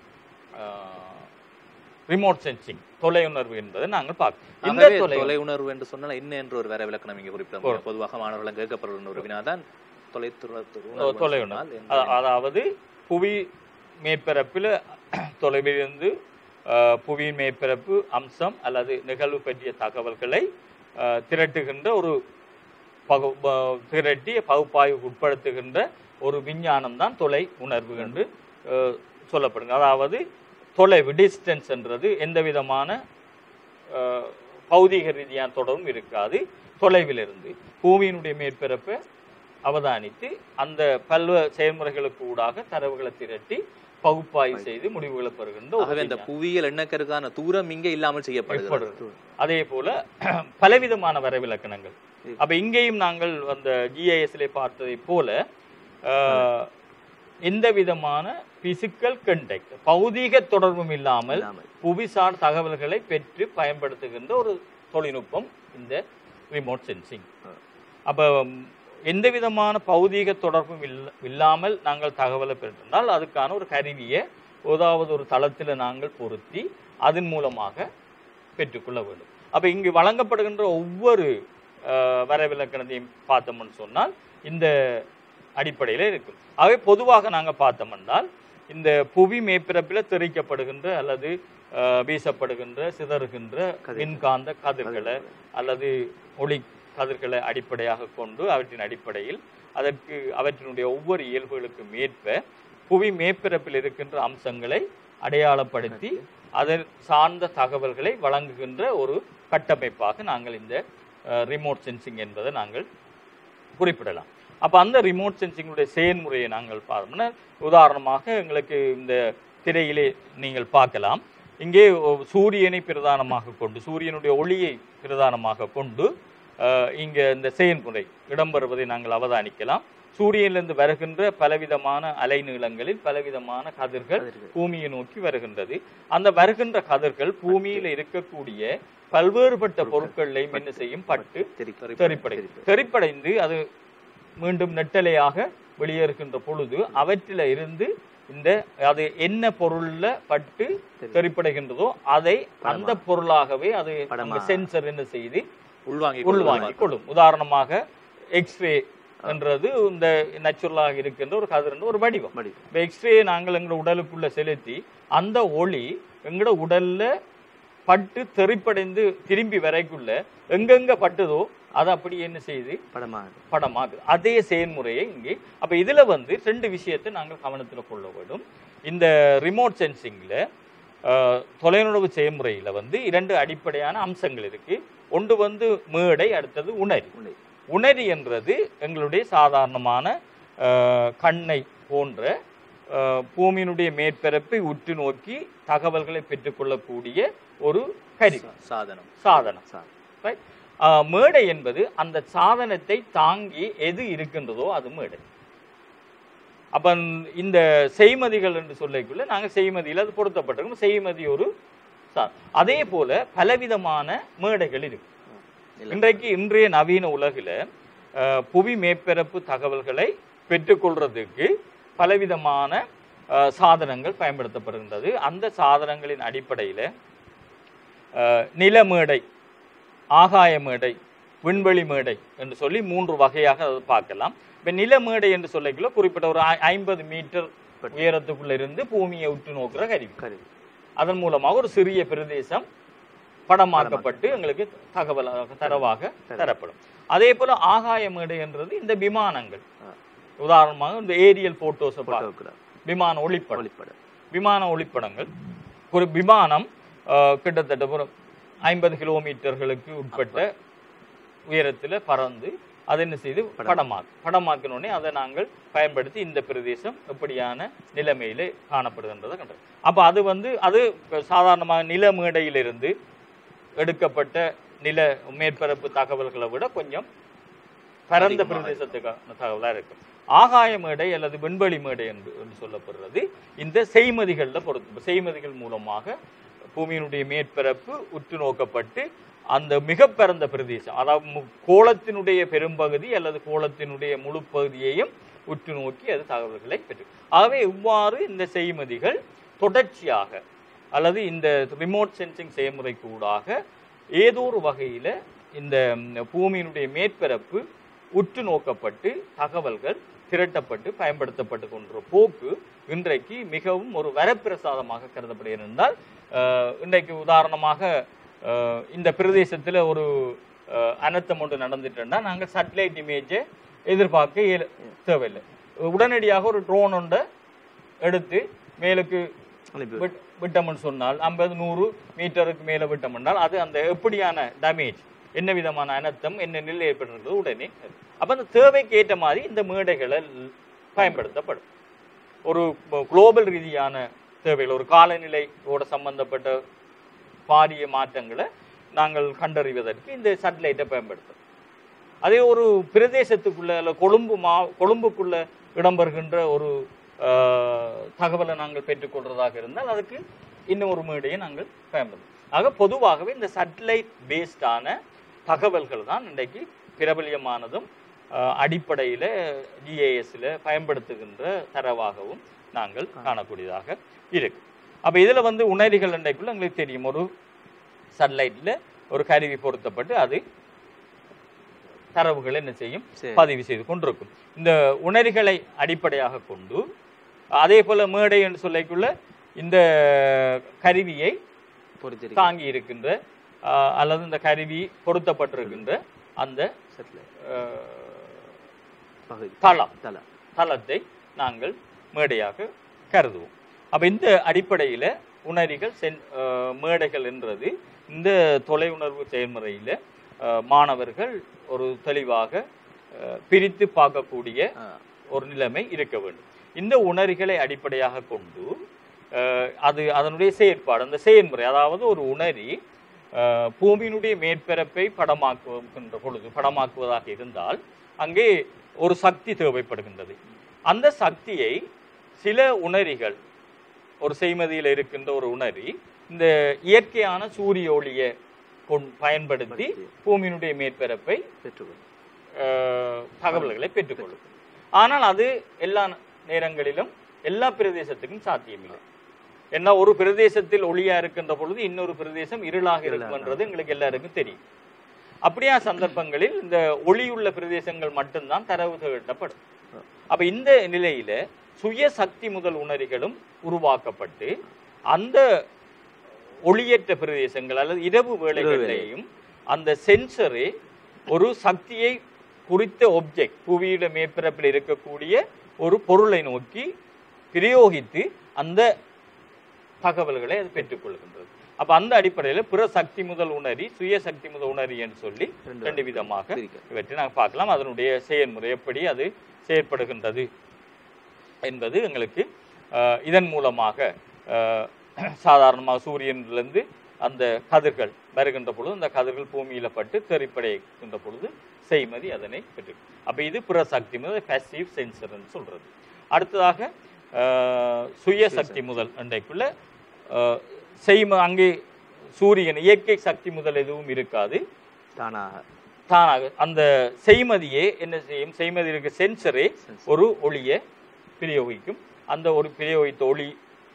ரிமோட் சென்சிங் தொலையுணர்வு என்பதை நாங்கள் பார்க்கிறோம் இந்த ஆகவே தொலை தொலை உணர்வு என்று சொன்னால் என்ன என்று ஒரு வேற விளக்கணம் இங்கே குறிப்பிட முடியும் பொதுவாக மாணவர்களும் கேட்கப்படுகிற ஒரு வினாதான் தொலைத்துற தொலையுணர்வு அ- அதாவது புவி மேற்பரப்பில் தொலைவிலிருந்து அஹ், புவியின் மேற்பரப்பு அம்சம் அல்லது நிகழ்வு பற்றிய தகவல்களை அஹ், திரட்டுகின்ற ஒரு பகு ப- திரட்டி பகுப்பாய்வு உட்படுத்துகின்ற ஒரு விஞ்ஞானம் தான் தொலை உணர்வு என்று அஹ், சொல்லப்படுங்க அதாவது தொலைவு டிஸ்டன்ஸ் என்றது எந்த விதமான அஹ், பௌதீக ரீதியான தொடர்பும் இருக்காது தொலைவிலிருந்து பூமியினுடைய மேற்பரப்பை அவதானித்து அந்த பல்வேறு செயல்முறைகளுக்கு ஊடாக தரவுகளை திரட்டி பகுப்பாய்வு செய்து முடிவுகளை பெறுகின்ற ஒரு ஆகவே இந்த விஞ்ஞானம். புவியியல் எண்ணக்கருக்கான தூரம் இங்கே இல்லாமல் செய்யப்படுகிறது ஏற்படுது. அதே போல பலவிதமான வரைவிலக்கணங்கள் அப்ப இங்கேயும் நாங்கள் அந்த ஜிஐஎஸ்ல பார்த்ததை போல அஹ், எந்த விதமான பிசிக்கல் கண்டக்ட் பௌதீக தொடர்பும் இல்லாமல் இல்லாமல். புவிசார் தகவல்களை பெற்று பயன்படுத்துகின்ற ஒரு தொழில்நுட்பம் இந்த ரிமோட் சென்சிங் அப்ப ம், எந்த விதமான பௌதீக தொடர்பும் இல்ல இல்லாமல் நாங்கள் தகவலை பெற்றிருந்தால் அதுக்கான ஒரு கருவியை ஏதாவது ஒரு தளத்தில் நாங்கள் பொருத்தி அதன் மூலமாக பெற்றுக்கொள்ள வேண்டும் அப்ப இங்கு வழங்கப்படுகின்ற ஒவ்வொரு அஹ், வரைவிலக்கணத்தையும் பார்த்தோம்னு சொன்னால் இந்த அடிப்படையில இருக்கும் ஆகவே பொதுவாக நாங்க பார்த்தோம்னால் இந்த புவி மேற்பரப்பில் தெரிவிக்கப்படுகின்ற அல்லது அஹ், வீசப்படுகின்ற சிதறுகின்ற மின்காந்த கதிர்களை அல்லது ஒளி கதிர்களை அடிப்படையாக கொண்டு அவற்றின் அடிப்படையில் அதற்கு அவற்றினுடைய ஒவ்வொரு இயல்புகளுக்கும் ஏற்ப புவி மேற்பரப்பில் இருக்கின்ற அம்சங்களை அடையாளப்படுத்தி அதன் சார்ந்த தகவல்களை வழங்குகின்ற ஒரு கட்டமைப்பாக நாங்கள் இந்த ரிமோட் சென்சிங் என்பதை நாங்கள் குறிப்பிடலாம் அப்ப அந்த ரிமோட் சென்சிங்குடைய செயல்முறையை நாங்கள் பார்த்தோம்னா உதாரணமாக எங்களுக்கு இந்த திரையிலே நீங்கள் பார்க்கலாம் இங்கே ஒ- சூரியனை பிரதானமாக கொண்டு சூரியனுடைய ஒளியை பிரதானமாக கொண்டு அஹ், இங்க இந்த செயல்முறை இடம்பெறுவதை நாங்கள் அவதானிக்கலாம் சூரியனிலிருந்து வருகின்ற பலவிதமான அலைநீளங்களில் பலவிதமான கதிர்கள் கதிர்கள். பூமியை நோக்கி வருகின்றது அந்த வருகின்ற கதிர்கள் பூமியில இருக்கக்கூடிய பல்வேறுபட்ட பொருட்களையும் என்ன செய்யும் பட்டு தெரி- தெறிப்படை தெறிப்படைந்து அது மீண்டும் நெட்டலையாக வெளியேறுகின்ற பொழுது அவற்றில இருந்து இந்த அது என்ன பொருள்ல பட்டு தெறிப்படைகின்றதோ அதை அந்த பொருளாகவே அது படமா. சென்சர் என்ன செய்து உள்வாங்கி உள்வாங்கிக் கொள்ளும் உதாரணமாக எக்ஸ்ரே என்றது இந்த நேச்சுரலாக இருக்கின்ற ஒரு கதிரின்ற ஒரு வடிவம் மடி இப்போ எக்ஸ்ரே நாங்கள் எங்களோட உடலுக்குள்ள செலுத்தி அந்த ஒளி எங்களோட உடல்ல பட்டு தெறிப்படைந்து திரும்பி வரைக்குள்ள எங்கெங்க பட்டுதோ அதை அப்படி என்ன செய்து படமாக படமாகுது அதே செயல்முறையை இங்கே அப்ப இதுல வந்து ரெண்டு விஷயத்தை நாங்கள் கவனத்துல கொள்ள வேண்டும் இந்த ரிமோட் சென்சிங்ல தொலைநுணர்வு செயல்முறையில வந்து இரண்டு அடிப்படையான அம்சங்கள் இருக்கு ஒன்று வந்து மேடை அடுத்தது உணரி உணரி. உணரி என்றது எங்களுடைய சாதாரணமான அஹ், கண்ணை போன்ற அஹ், பூமியினுடைய மேற்பரப்பை உற்று நோக்கி தகவல்களை பெற்றுக்கொள்ளக்கூடிய ஒரு கருவி சாதனம் சாதனம் சார் Right? ஆஹ் மேடை என்பது அந்த சாதனத்தை தாங்கி எது இருக்கின்றதோ அது மேடை அப்ப இந்த செய்மதிகள் என்று சொல்லிக்குள்ள நாங்க செய்மதியில் அது பொருத்தப்பட்டிருக்கும் செய்மதி ஒரு சா- அதே போல பலவிதமான மேடைகள் இருக்கு இல்ல. இன்றைக்கு இன்றைய நவீன உலகில ஆஹ், புவி மேற்பரப்பு தகவல்களை பெற்றுக்கொள்றதுக்கு பலவிதமான ஆஹ், சாதனங்கள் பயன்படுத்தப்படுகின்றது அந்த சாதனங்களின் அடிப்படையில ஆஹ், நில மேடை ஆகாய மேடை விண்வெளி மேடை என்று சொல்லி மூன்று வகையாக அதை பார்க்கலாம் இப்ப நில மேடை என்று சொல்லிக்கல குறிப்பிட்ட ஒரு ஐ- ஐம்பது மீட்டர் உயரத்துக்குள்ள இருந்து பூமியை உற்று நோக்குற கருவி கருவி அதன் மூலமாக ஒரு சிறிய பிரதேசம் படமாக்கப்பட்டு எங்களுக்கு தகவல் தரவாக தரப்படும் அதே போல ஆகாய மேடை என்றது இந்த விமானங்கள் ஆ. உதாரணமாக இந்த ஏரியல் போட்டோஸை போட்டோகிராஃப் விமான ஒளிப்படம் ஒளிப்படம் விமான ஒளிப்படங்கள் ஒரு விமானம் ஆஹ், கிட்டத்தட்ட ஒரு ஐம்பது கிலோமீட்டர்களுக்கு உட்பட்ட உயரத்துல பறந்து அதை என்ன செய்து படமாக்கு படமாக்கின உடனே அதை நாங்கள் பயன்படுத்தி இந்த பிரதேசம் எப்படியான நிலைமையிலே காணப்படுகின்றதை கண்டோம் அப்ப அது வந்து அது சாதாரணமாக நில மேடையிலிருந்து எடுக்கப்பட்ட நில மேற்பரப்பு தகவல்களை விட கொஞ்சம் பரந்த பிரதேசத்துக்கான தகவலா இருக்கு ஆகாய மேடை அல்லது விண்வெளி மேடை என்று என்று சொல்லப்படுறது இந்த செய்மதிகள்ல பொறுத்து செய்மதிகள் மூலமாக பூமியினுடைய மேற்பரப்பு உற்று நோக்கப்பட்டு அந்த மிக பரந்த பிரதேசம் அதாவது மு- கோளத்தினுடைய பெரும்பகுதி அல்லது கோளத்தினுடைய முழு பகுதியையும் உற்று நோக்கி அது தகவல்களை பெற்று ஆகவே இவ்வாறு இந்த செய்மதிகள் தொடர்ச்சியாக அல்லது இந்த ரிமோட் சென்சிங் செயல்முறைக்கு ஊடாக ஏதோ ஒரு வகையில இந்த ம், பூமியினுடைய மேற்பரப்பு உற்று நோக்கப்பட்டு தகவல்கள் திரட்டப்பட்டு பயன்படுத்தப்பட்டு கொன்ற போக்கு இன்றைக்கு மிகவும் ஒரு வரப்பிரசாதமாக கருதப்படுகிறது என்றால் அஹ், இன்றைக்கு உதாரணமாக அஹ், இந்த பிரதேசத்துல ஒரு அஹ், அனர்த்தம் ஒன்று நடந்துட்டோம்னா நாங்கள் சேட்டலைட் இமேஜை எதிர்பார்க்க இயல- தேவையில்லை உடனடியாக ஒரு ட்ரோன் ஒன்றை எடுத்து மேலுக்கு அனுப்பி விட்- விட்டோம்னு சொன்னால் ஐம்பது நூறு மீட்டருக்கு மேல விட்டோம்னால் அது அந்த எப்படியான டேமேஜ் என்ன விதமான அனர்த்தம் என்ன நிலை ஏற்படுறது உடனே அப்ப அந்த தேவைக்கு ஏற்ற மாதிரி இந்த மேடைகளை பயன்படுத்தப்படும் ஒரு குளோபல் ரீதியான தேவைகள் ஒரு காலநிலையோட சம்பந்தப்பட்ட பாரிய மாற்றங்களை நாங்கள் கண்டறிவதற்கு இந்த சேட்டலைட்டை பயன்படுத்தும் அதே ஒரு பிரதேசத்துக்குள்ள அல்ல கொழும்பு மா கொழும்புக்குள்ள இடம்பெறுகின்ற ஒரு ஆஹ், தகவலை நாங்கள் பெற்றுக்கொள்றதாக இருந்தால் அதுக்கு இன்னும் ஒரு மேடையை நாங்கள் பயன்படுத்தும் ஆக பொதுவாகவே இந்த சேட்டலைட் பேஸ்டான தகவல்கள் தான் இன்றைக்கு பிரபல்யமானதும் ஆஹ், அடிப்படையில ஜிஏஎஸ்ல பயன்படுத்துகின்ற தரவாகவும் நாங்கள் காணக்கூடியதாக இருக்கு அப்ப இதுல வந்து உணரிகள் இன்றைக்குள்ள எங்களுக்கு தெரியும் ஒரு சேட்டலைட்ல ஒரு கருவி பொருத்தப்பட்டு அது தரவுகளை என்ன செய்யும் சரி. பதிவு செய்து கொண்டிருக்கும் இந்த உணரிகளை அடிப்படையாக கொண்டு அதே போல மேடை என்று சொல்லிக்குள்ள இந்த கருவியை பொறுத்திருக்கு தாங்கி இருக்கின்ற ஆஹ், அல்லது இந்த கருவி பொருத்தப்பட்டிருக்கின்ற அந்த சேட்டலைட் ஆஹ், பகுதி தளம் தலை தளத்தை நாங்கள் மேடையாக கருதுவோம் அப்ப இந்த அடிப்படையில உணரிகள் சென் அஹ், மேடைகள் என்றது இந்த தொலை உணர்வு செயல்முறையில அஹ், மாணவர்கள் ஒரு தெளிவாக அஹ், பிரித்து பார்க்கக்கூடிய ஆ, ஒரு நிலைமை இருக்க வேண்டும் இந்த உணரிகளை அடிப்படையாக கொண்டு அஹ், அது அதனுடைய செயற்பாடு அந்த செயல்முறை அதாவது ஒரு உணரி அஹ், பூமியினுடைய மேற்பரப்பை படமாக்குகின்ற பொழுது படமாக்குவதாக இருந்தால் அங்கே ஒரு சக்தி தேவைப்படுகின்றது அந்த சக்தியை சில உணரிகள் ஒரு செய்மதியில் இருக்கின்ற ஒரு உணரி இந்த இயற்கையான சூரிய ஒளியை கொண் பயன்படுத்தி பூமியினுடைய மேற்பரப்பை பெற்றுக்கொள்ளும் அஹ், தகவல்களை பெற்றுக்கொள்ளும் ஆனால் அது எல்லா நேரங்களிலும் எல்லா பிரதேசத்துக்கும் சாத்தியமில்லை ஏன்னா ஒரு பிரதேசத்தில் ஒளியா இருக்கின்ற பொழுது இன்னொரு பிரதேசம் இருளாக இருக்கும்ன்றது எங்களுக்கு எல்லாருக்கும் தெரியும் அப்படியா சந்தர்ப்பங்களில் இந்த ஒளியுள்ள பிரதேசங்கள் மட்டும்தான் தரவு திரட்டப்படும் அப்ப இந்த நிலையில சுய சக்தி முதல் உணரிகளும் உருவாக்கப்பட்டு அந்த ஒளியற்ற பிரதேசங்கள் அல்லது இரவு வேளைகளிலேயும் அந்த சென்சரே ஒரு சக்தியை குறித்த ஒப்ஜெக்ட் புவியிட மேற்பரப்பில் இருக்கக்கூடிய ஒரு பொருளை நோக்கி பிரயோகித்து அந்த தகவல்களை அது பெற்றுக்கொள்கின்றது அப்ப அந்த அடிப்படையில பிற சக்தி முதல் உணரி சுய சக்தி முதல் உணரி என்று சொல்லி ரெண்டு ரெண்டு விதமாக பிரிக்கலாம். இவற்றை நாங்கள் பார்க்கலாம் அதனுடைய செயல்முறை எப்படி அது செயற்படுகின்றது என்பது எங்களுக்கு அஹ், இதன் மூலமாக அஹ், சாதாரணமாக சூரியனிலிருந்து அந்த கதிர்கள் வருகின்ற பொழுது அந்த கதிர்கள் பூமியில பட்டு தெறிப்படைகின்ற பொழுது செய்மதி அதனை பெற்று அப்ப இது பிற சக்தி முதல் பேசிவ் சென்சர்னு சொல்றது அடுத்ததாக அஹ், சுய சக்தி முதல் அன்றைக்குள்ள அஹ், செய்ம அங்கே சூரியன் இயற்கை சக்தி முதல் எதுவும் இருக்காது தானாக தானாக அந்த செய்மதியே என்ன செய்யும் செய்மதி இருக்க சென்சரே ஒரு ஒளியை பிரயோகிக்கும் அந்த ஒரு பிரயோகித்த ஒளி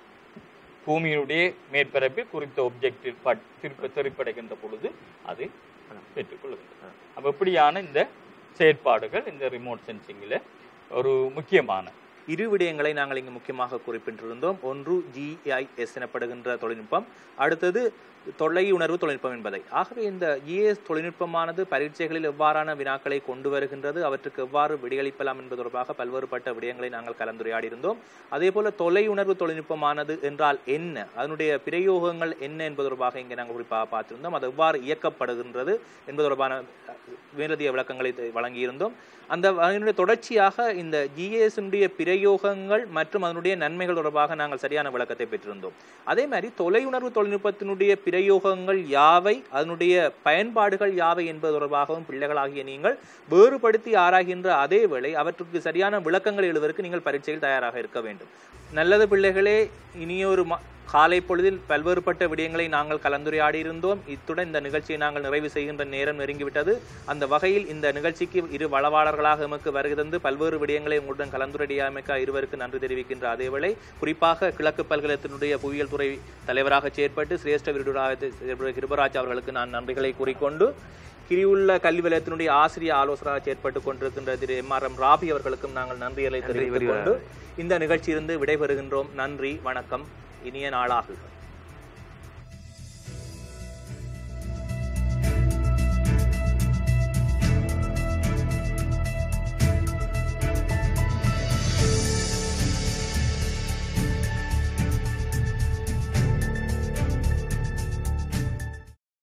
பூமியினுடைய மேற்பரப்பில் குறித்த ஒப்ஜெக்டில் திருப்ப திருப்படைகின்ற பொழுது அது பெற்றுக்கொள்ளுகிறது அப்ப இப்படியான இந்த செயற்பாடுகள் இந்த ரிமோட் சென்சிங்கில் ஒரு முக்கியமான இரு விடயங்களை நாங்கள் இங்கு முக்கியமாக குறிப்பிட்டிருந்தோம் ஒன்று ஜிஐஎஸ் எனப்படுகின்ற தொழில்நுட்பம் அடுத்தது தொல்லை உணர்வு தொழில்நுட்பம் என்பதை ஆகவே இந்த ஜிஎஸ் தொழில்நுட்பமானது பரீட்சைகளில் எவ்வாறான வினாக்களை கொண்டு வருகின்றது அவற்றுக்கு எவ்வாறு விடையளிக்கலாம் என்பது தொடர்பாக பல்வேறுபட்ட விடயங்களை நாங்கள் கலந்துரையாடி இருந்தோம் அதே போல தொலை உணர்வு தொழில்நுட்பமானது என்றால் என்ன அதனுடைய பிரயோகங்கள் என்ன என்பது தொடர்பாக இங்கே நாங்கள் குறிப்பாக பார்த்திருந்தோம் அது எவ்வாறு இயக்கப்படுகின்றது என்பது தொடர்பான மேலதிக விளக்கங்களை த- வழங்கியிருந்தோம் அந்த அதனுடைய தொடர்ச்சியாக இந்த ஜிஎஸ்னுடைய பிரயோகங்கள் மற்றும் அதனுடைய நன்மைகள் தொடர்பாக நாங்கள் சரியான விளக்கத்தை பெற்றிருந்தோம் அதே மாதிரி தொலையுணர்வு தொழில்நுட்பத்தினுடைய பிரயோகங்கள் யாவை அதனுடைய பயன்பாடுகள் யாவை என்பது தொடர்பாகவும் பிள்ளைகளாகிய நீங்கள் வேறுபடுத்தி ஆராய்கின்ற அதே வேளை அவற்றுக்கு சரியான விளக்கங்கள் எழுதுவதற்கு நீங்கள் பரீட்சையில் தயாராக இருக்க வேண்டும் நல்லது பிள்ளைகளே இனியொரு ம- காலை பொழுதில் பல்வேறுபட்ட விடயங்களை நாங்கள் கலந்துரையாடி இருந்தோம் இத்துடன் இந்த நிகழ்ச்சியை நாங்கள் நிறைவு செய்கின்ற நேரம் நெருங்கிவிட்டது அந்த வகையில் இந்த நிகழ்ச்சிக்கு இரு வளவாளர்களாக எமக்கு வருகை தந்து பல்வேறு விடயங்களை உங்களுடன் கலந்துரையாமைக்க இருவருக்கு நன்றி தெரிவிக்கின்ற அதேவேளை குறிப்பாக கிழக்கு பல்கலைத்தினுடைய புவியியல் துறை தலைவராக செயற்பட்டு சிரேஷ்ட விருதுராக செயற்பட்ட கிருபராஜ் அவர்களுக்கு நான் நன்றிகளை கூறிக்கொண்டு கிரியுள்ள கல்வி வலயத்தினுடைய ஆசிரியர் ஆலோசகராக செயற்பட்டுக் கொண்டிருக்கின்ற திரு எம் ஆர் எம் ராபி அவர்களுக்கும் நாங்கள் நன்றிகளை தெரிவித்துக் கொண்டு இந்த நிகழ்ச்சியிலிருந்து விடைபெறுகின்றோம் நன்றி வணக்கம் இனிய நாளாகுக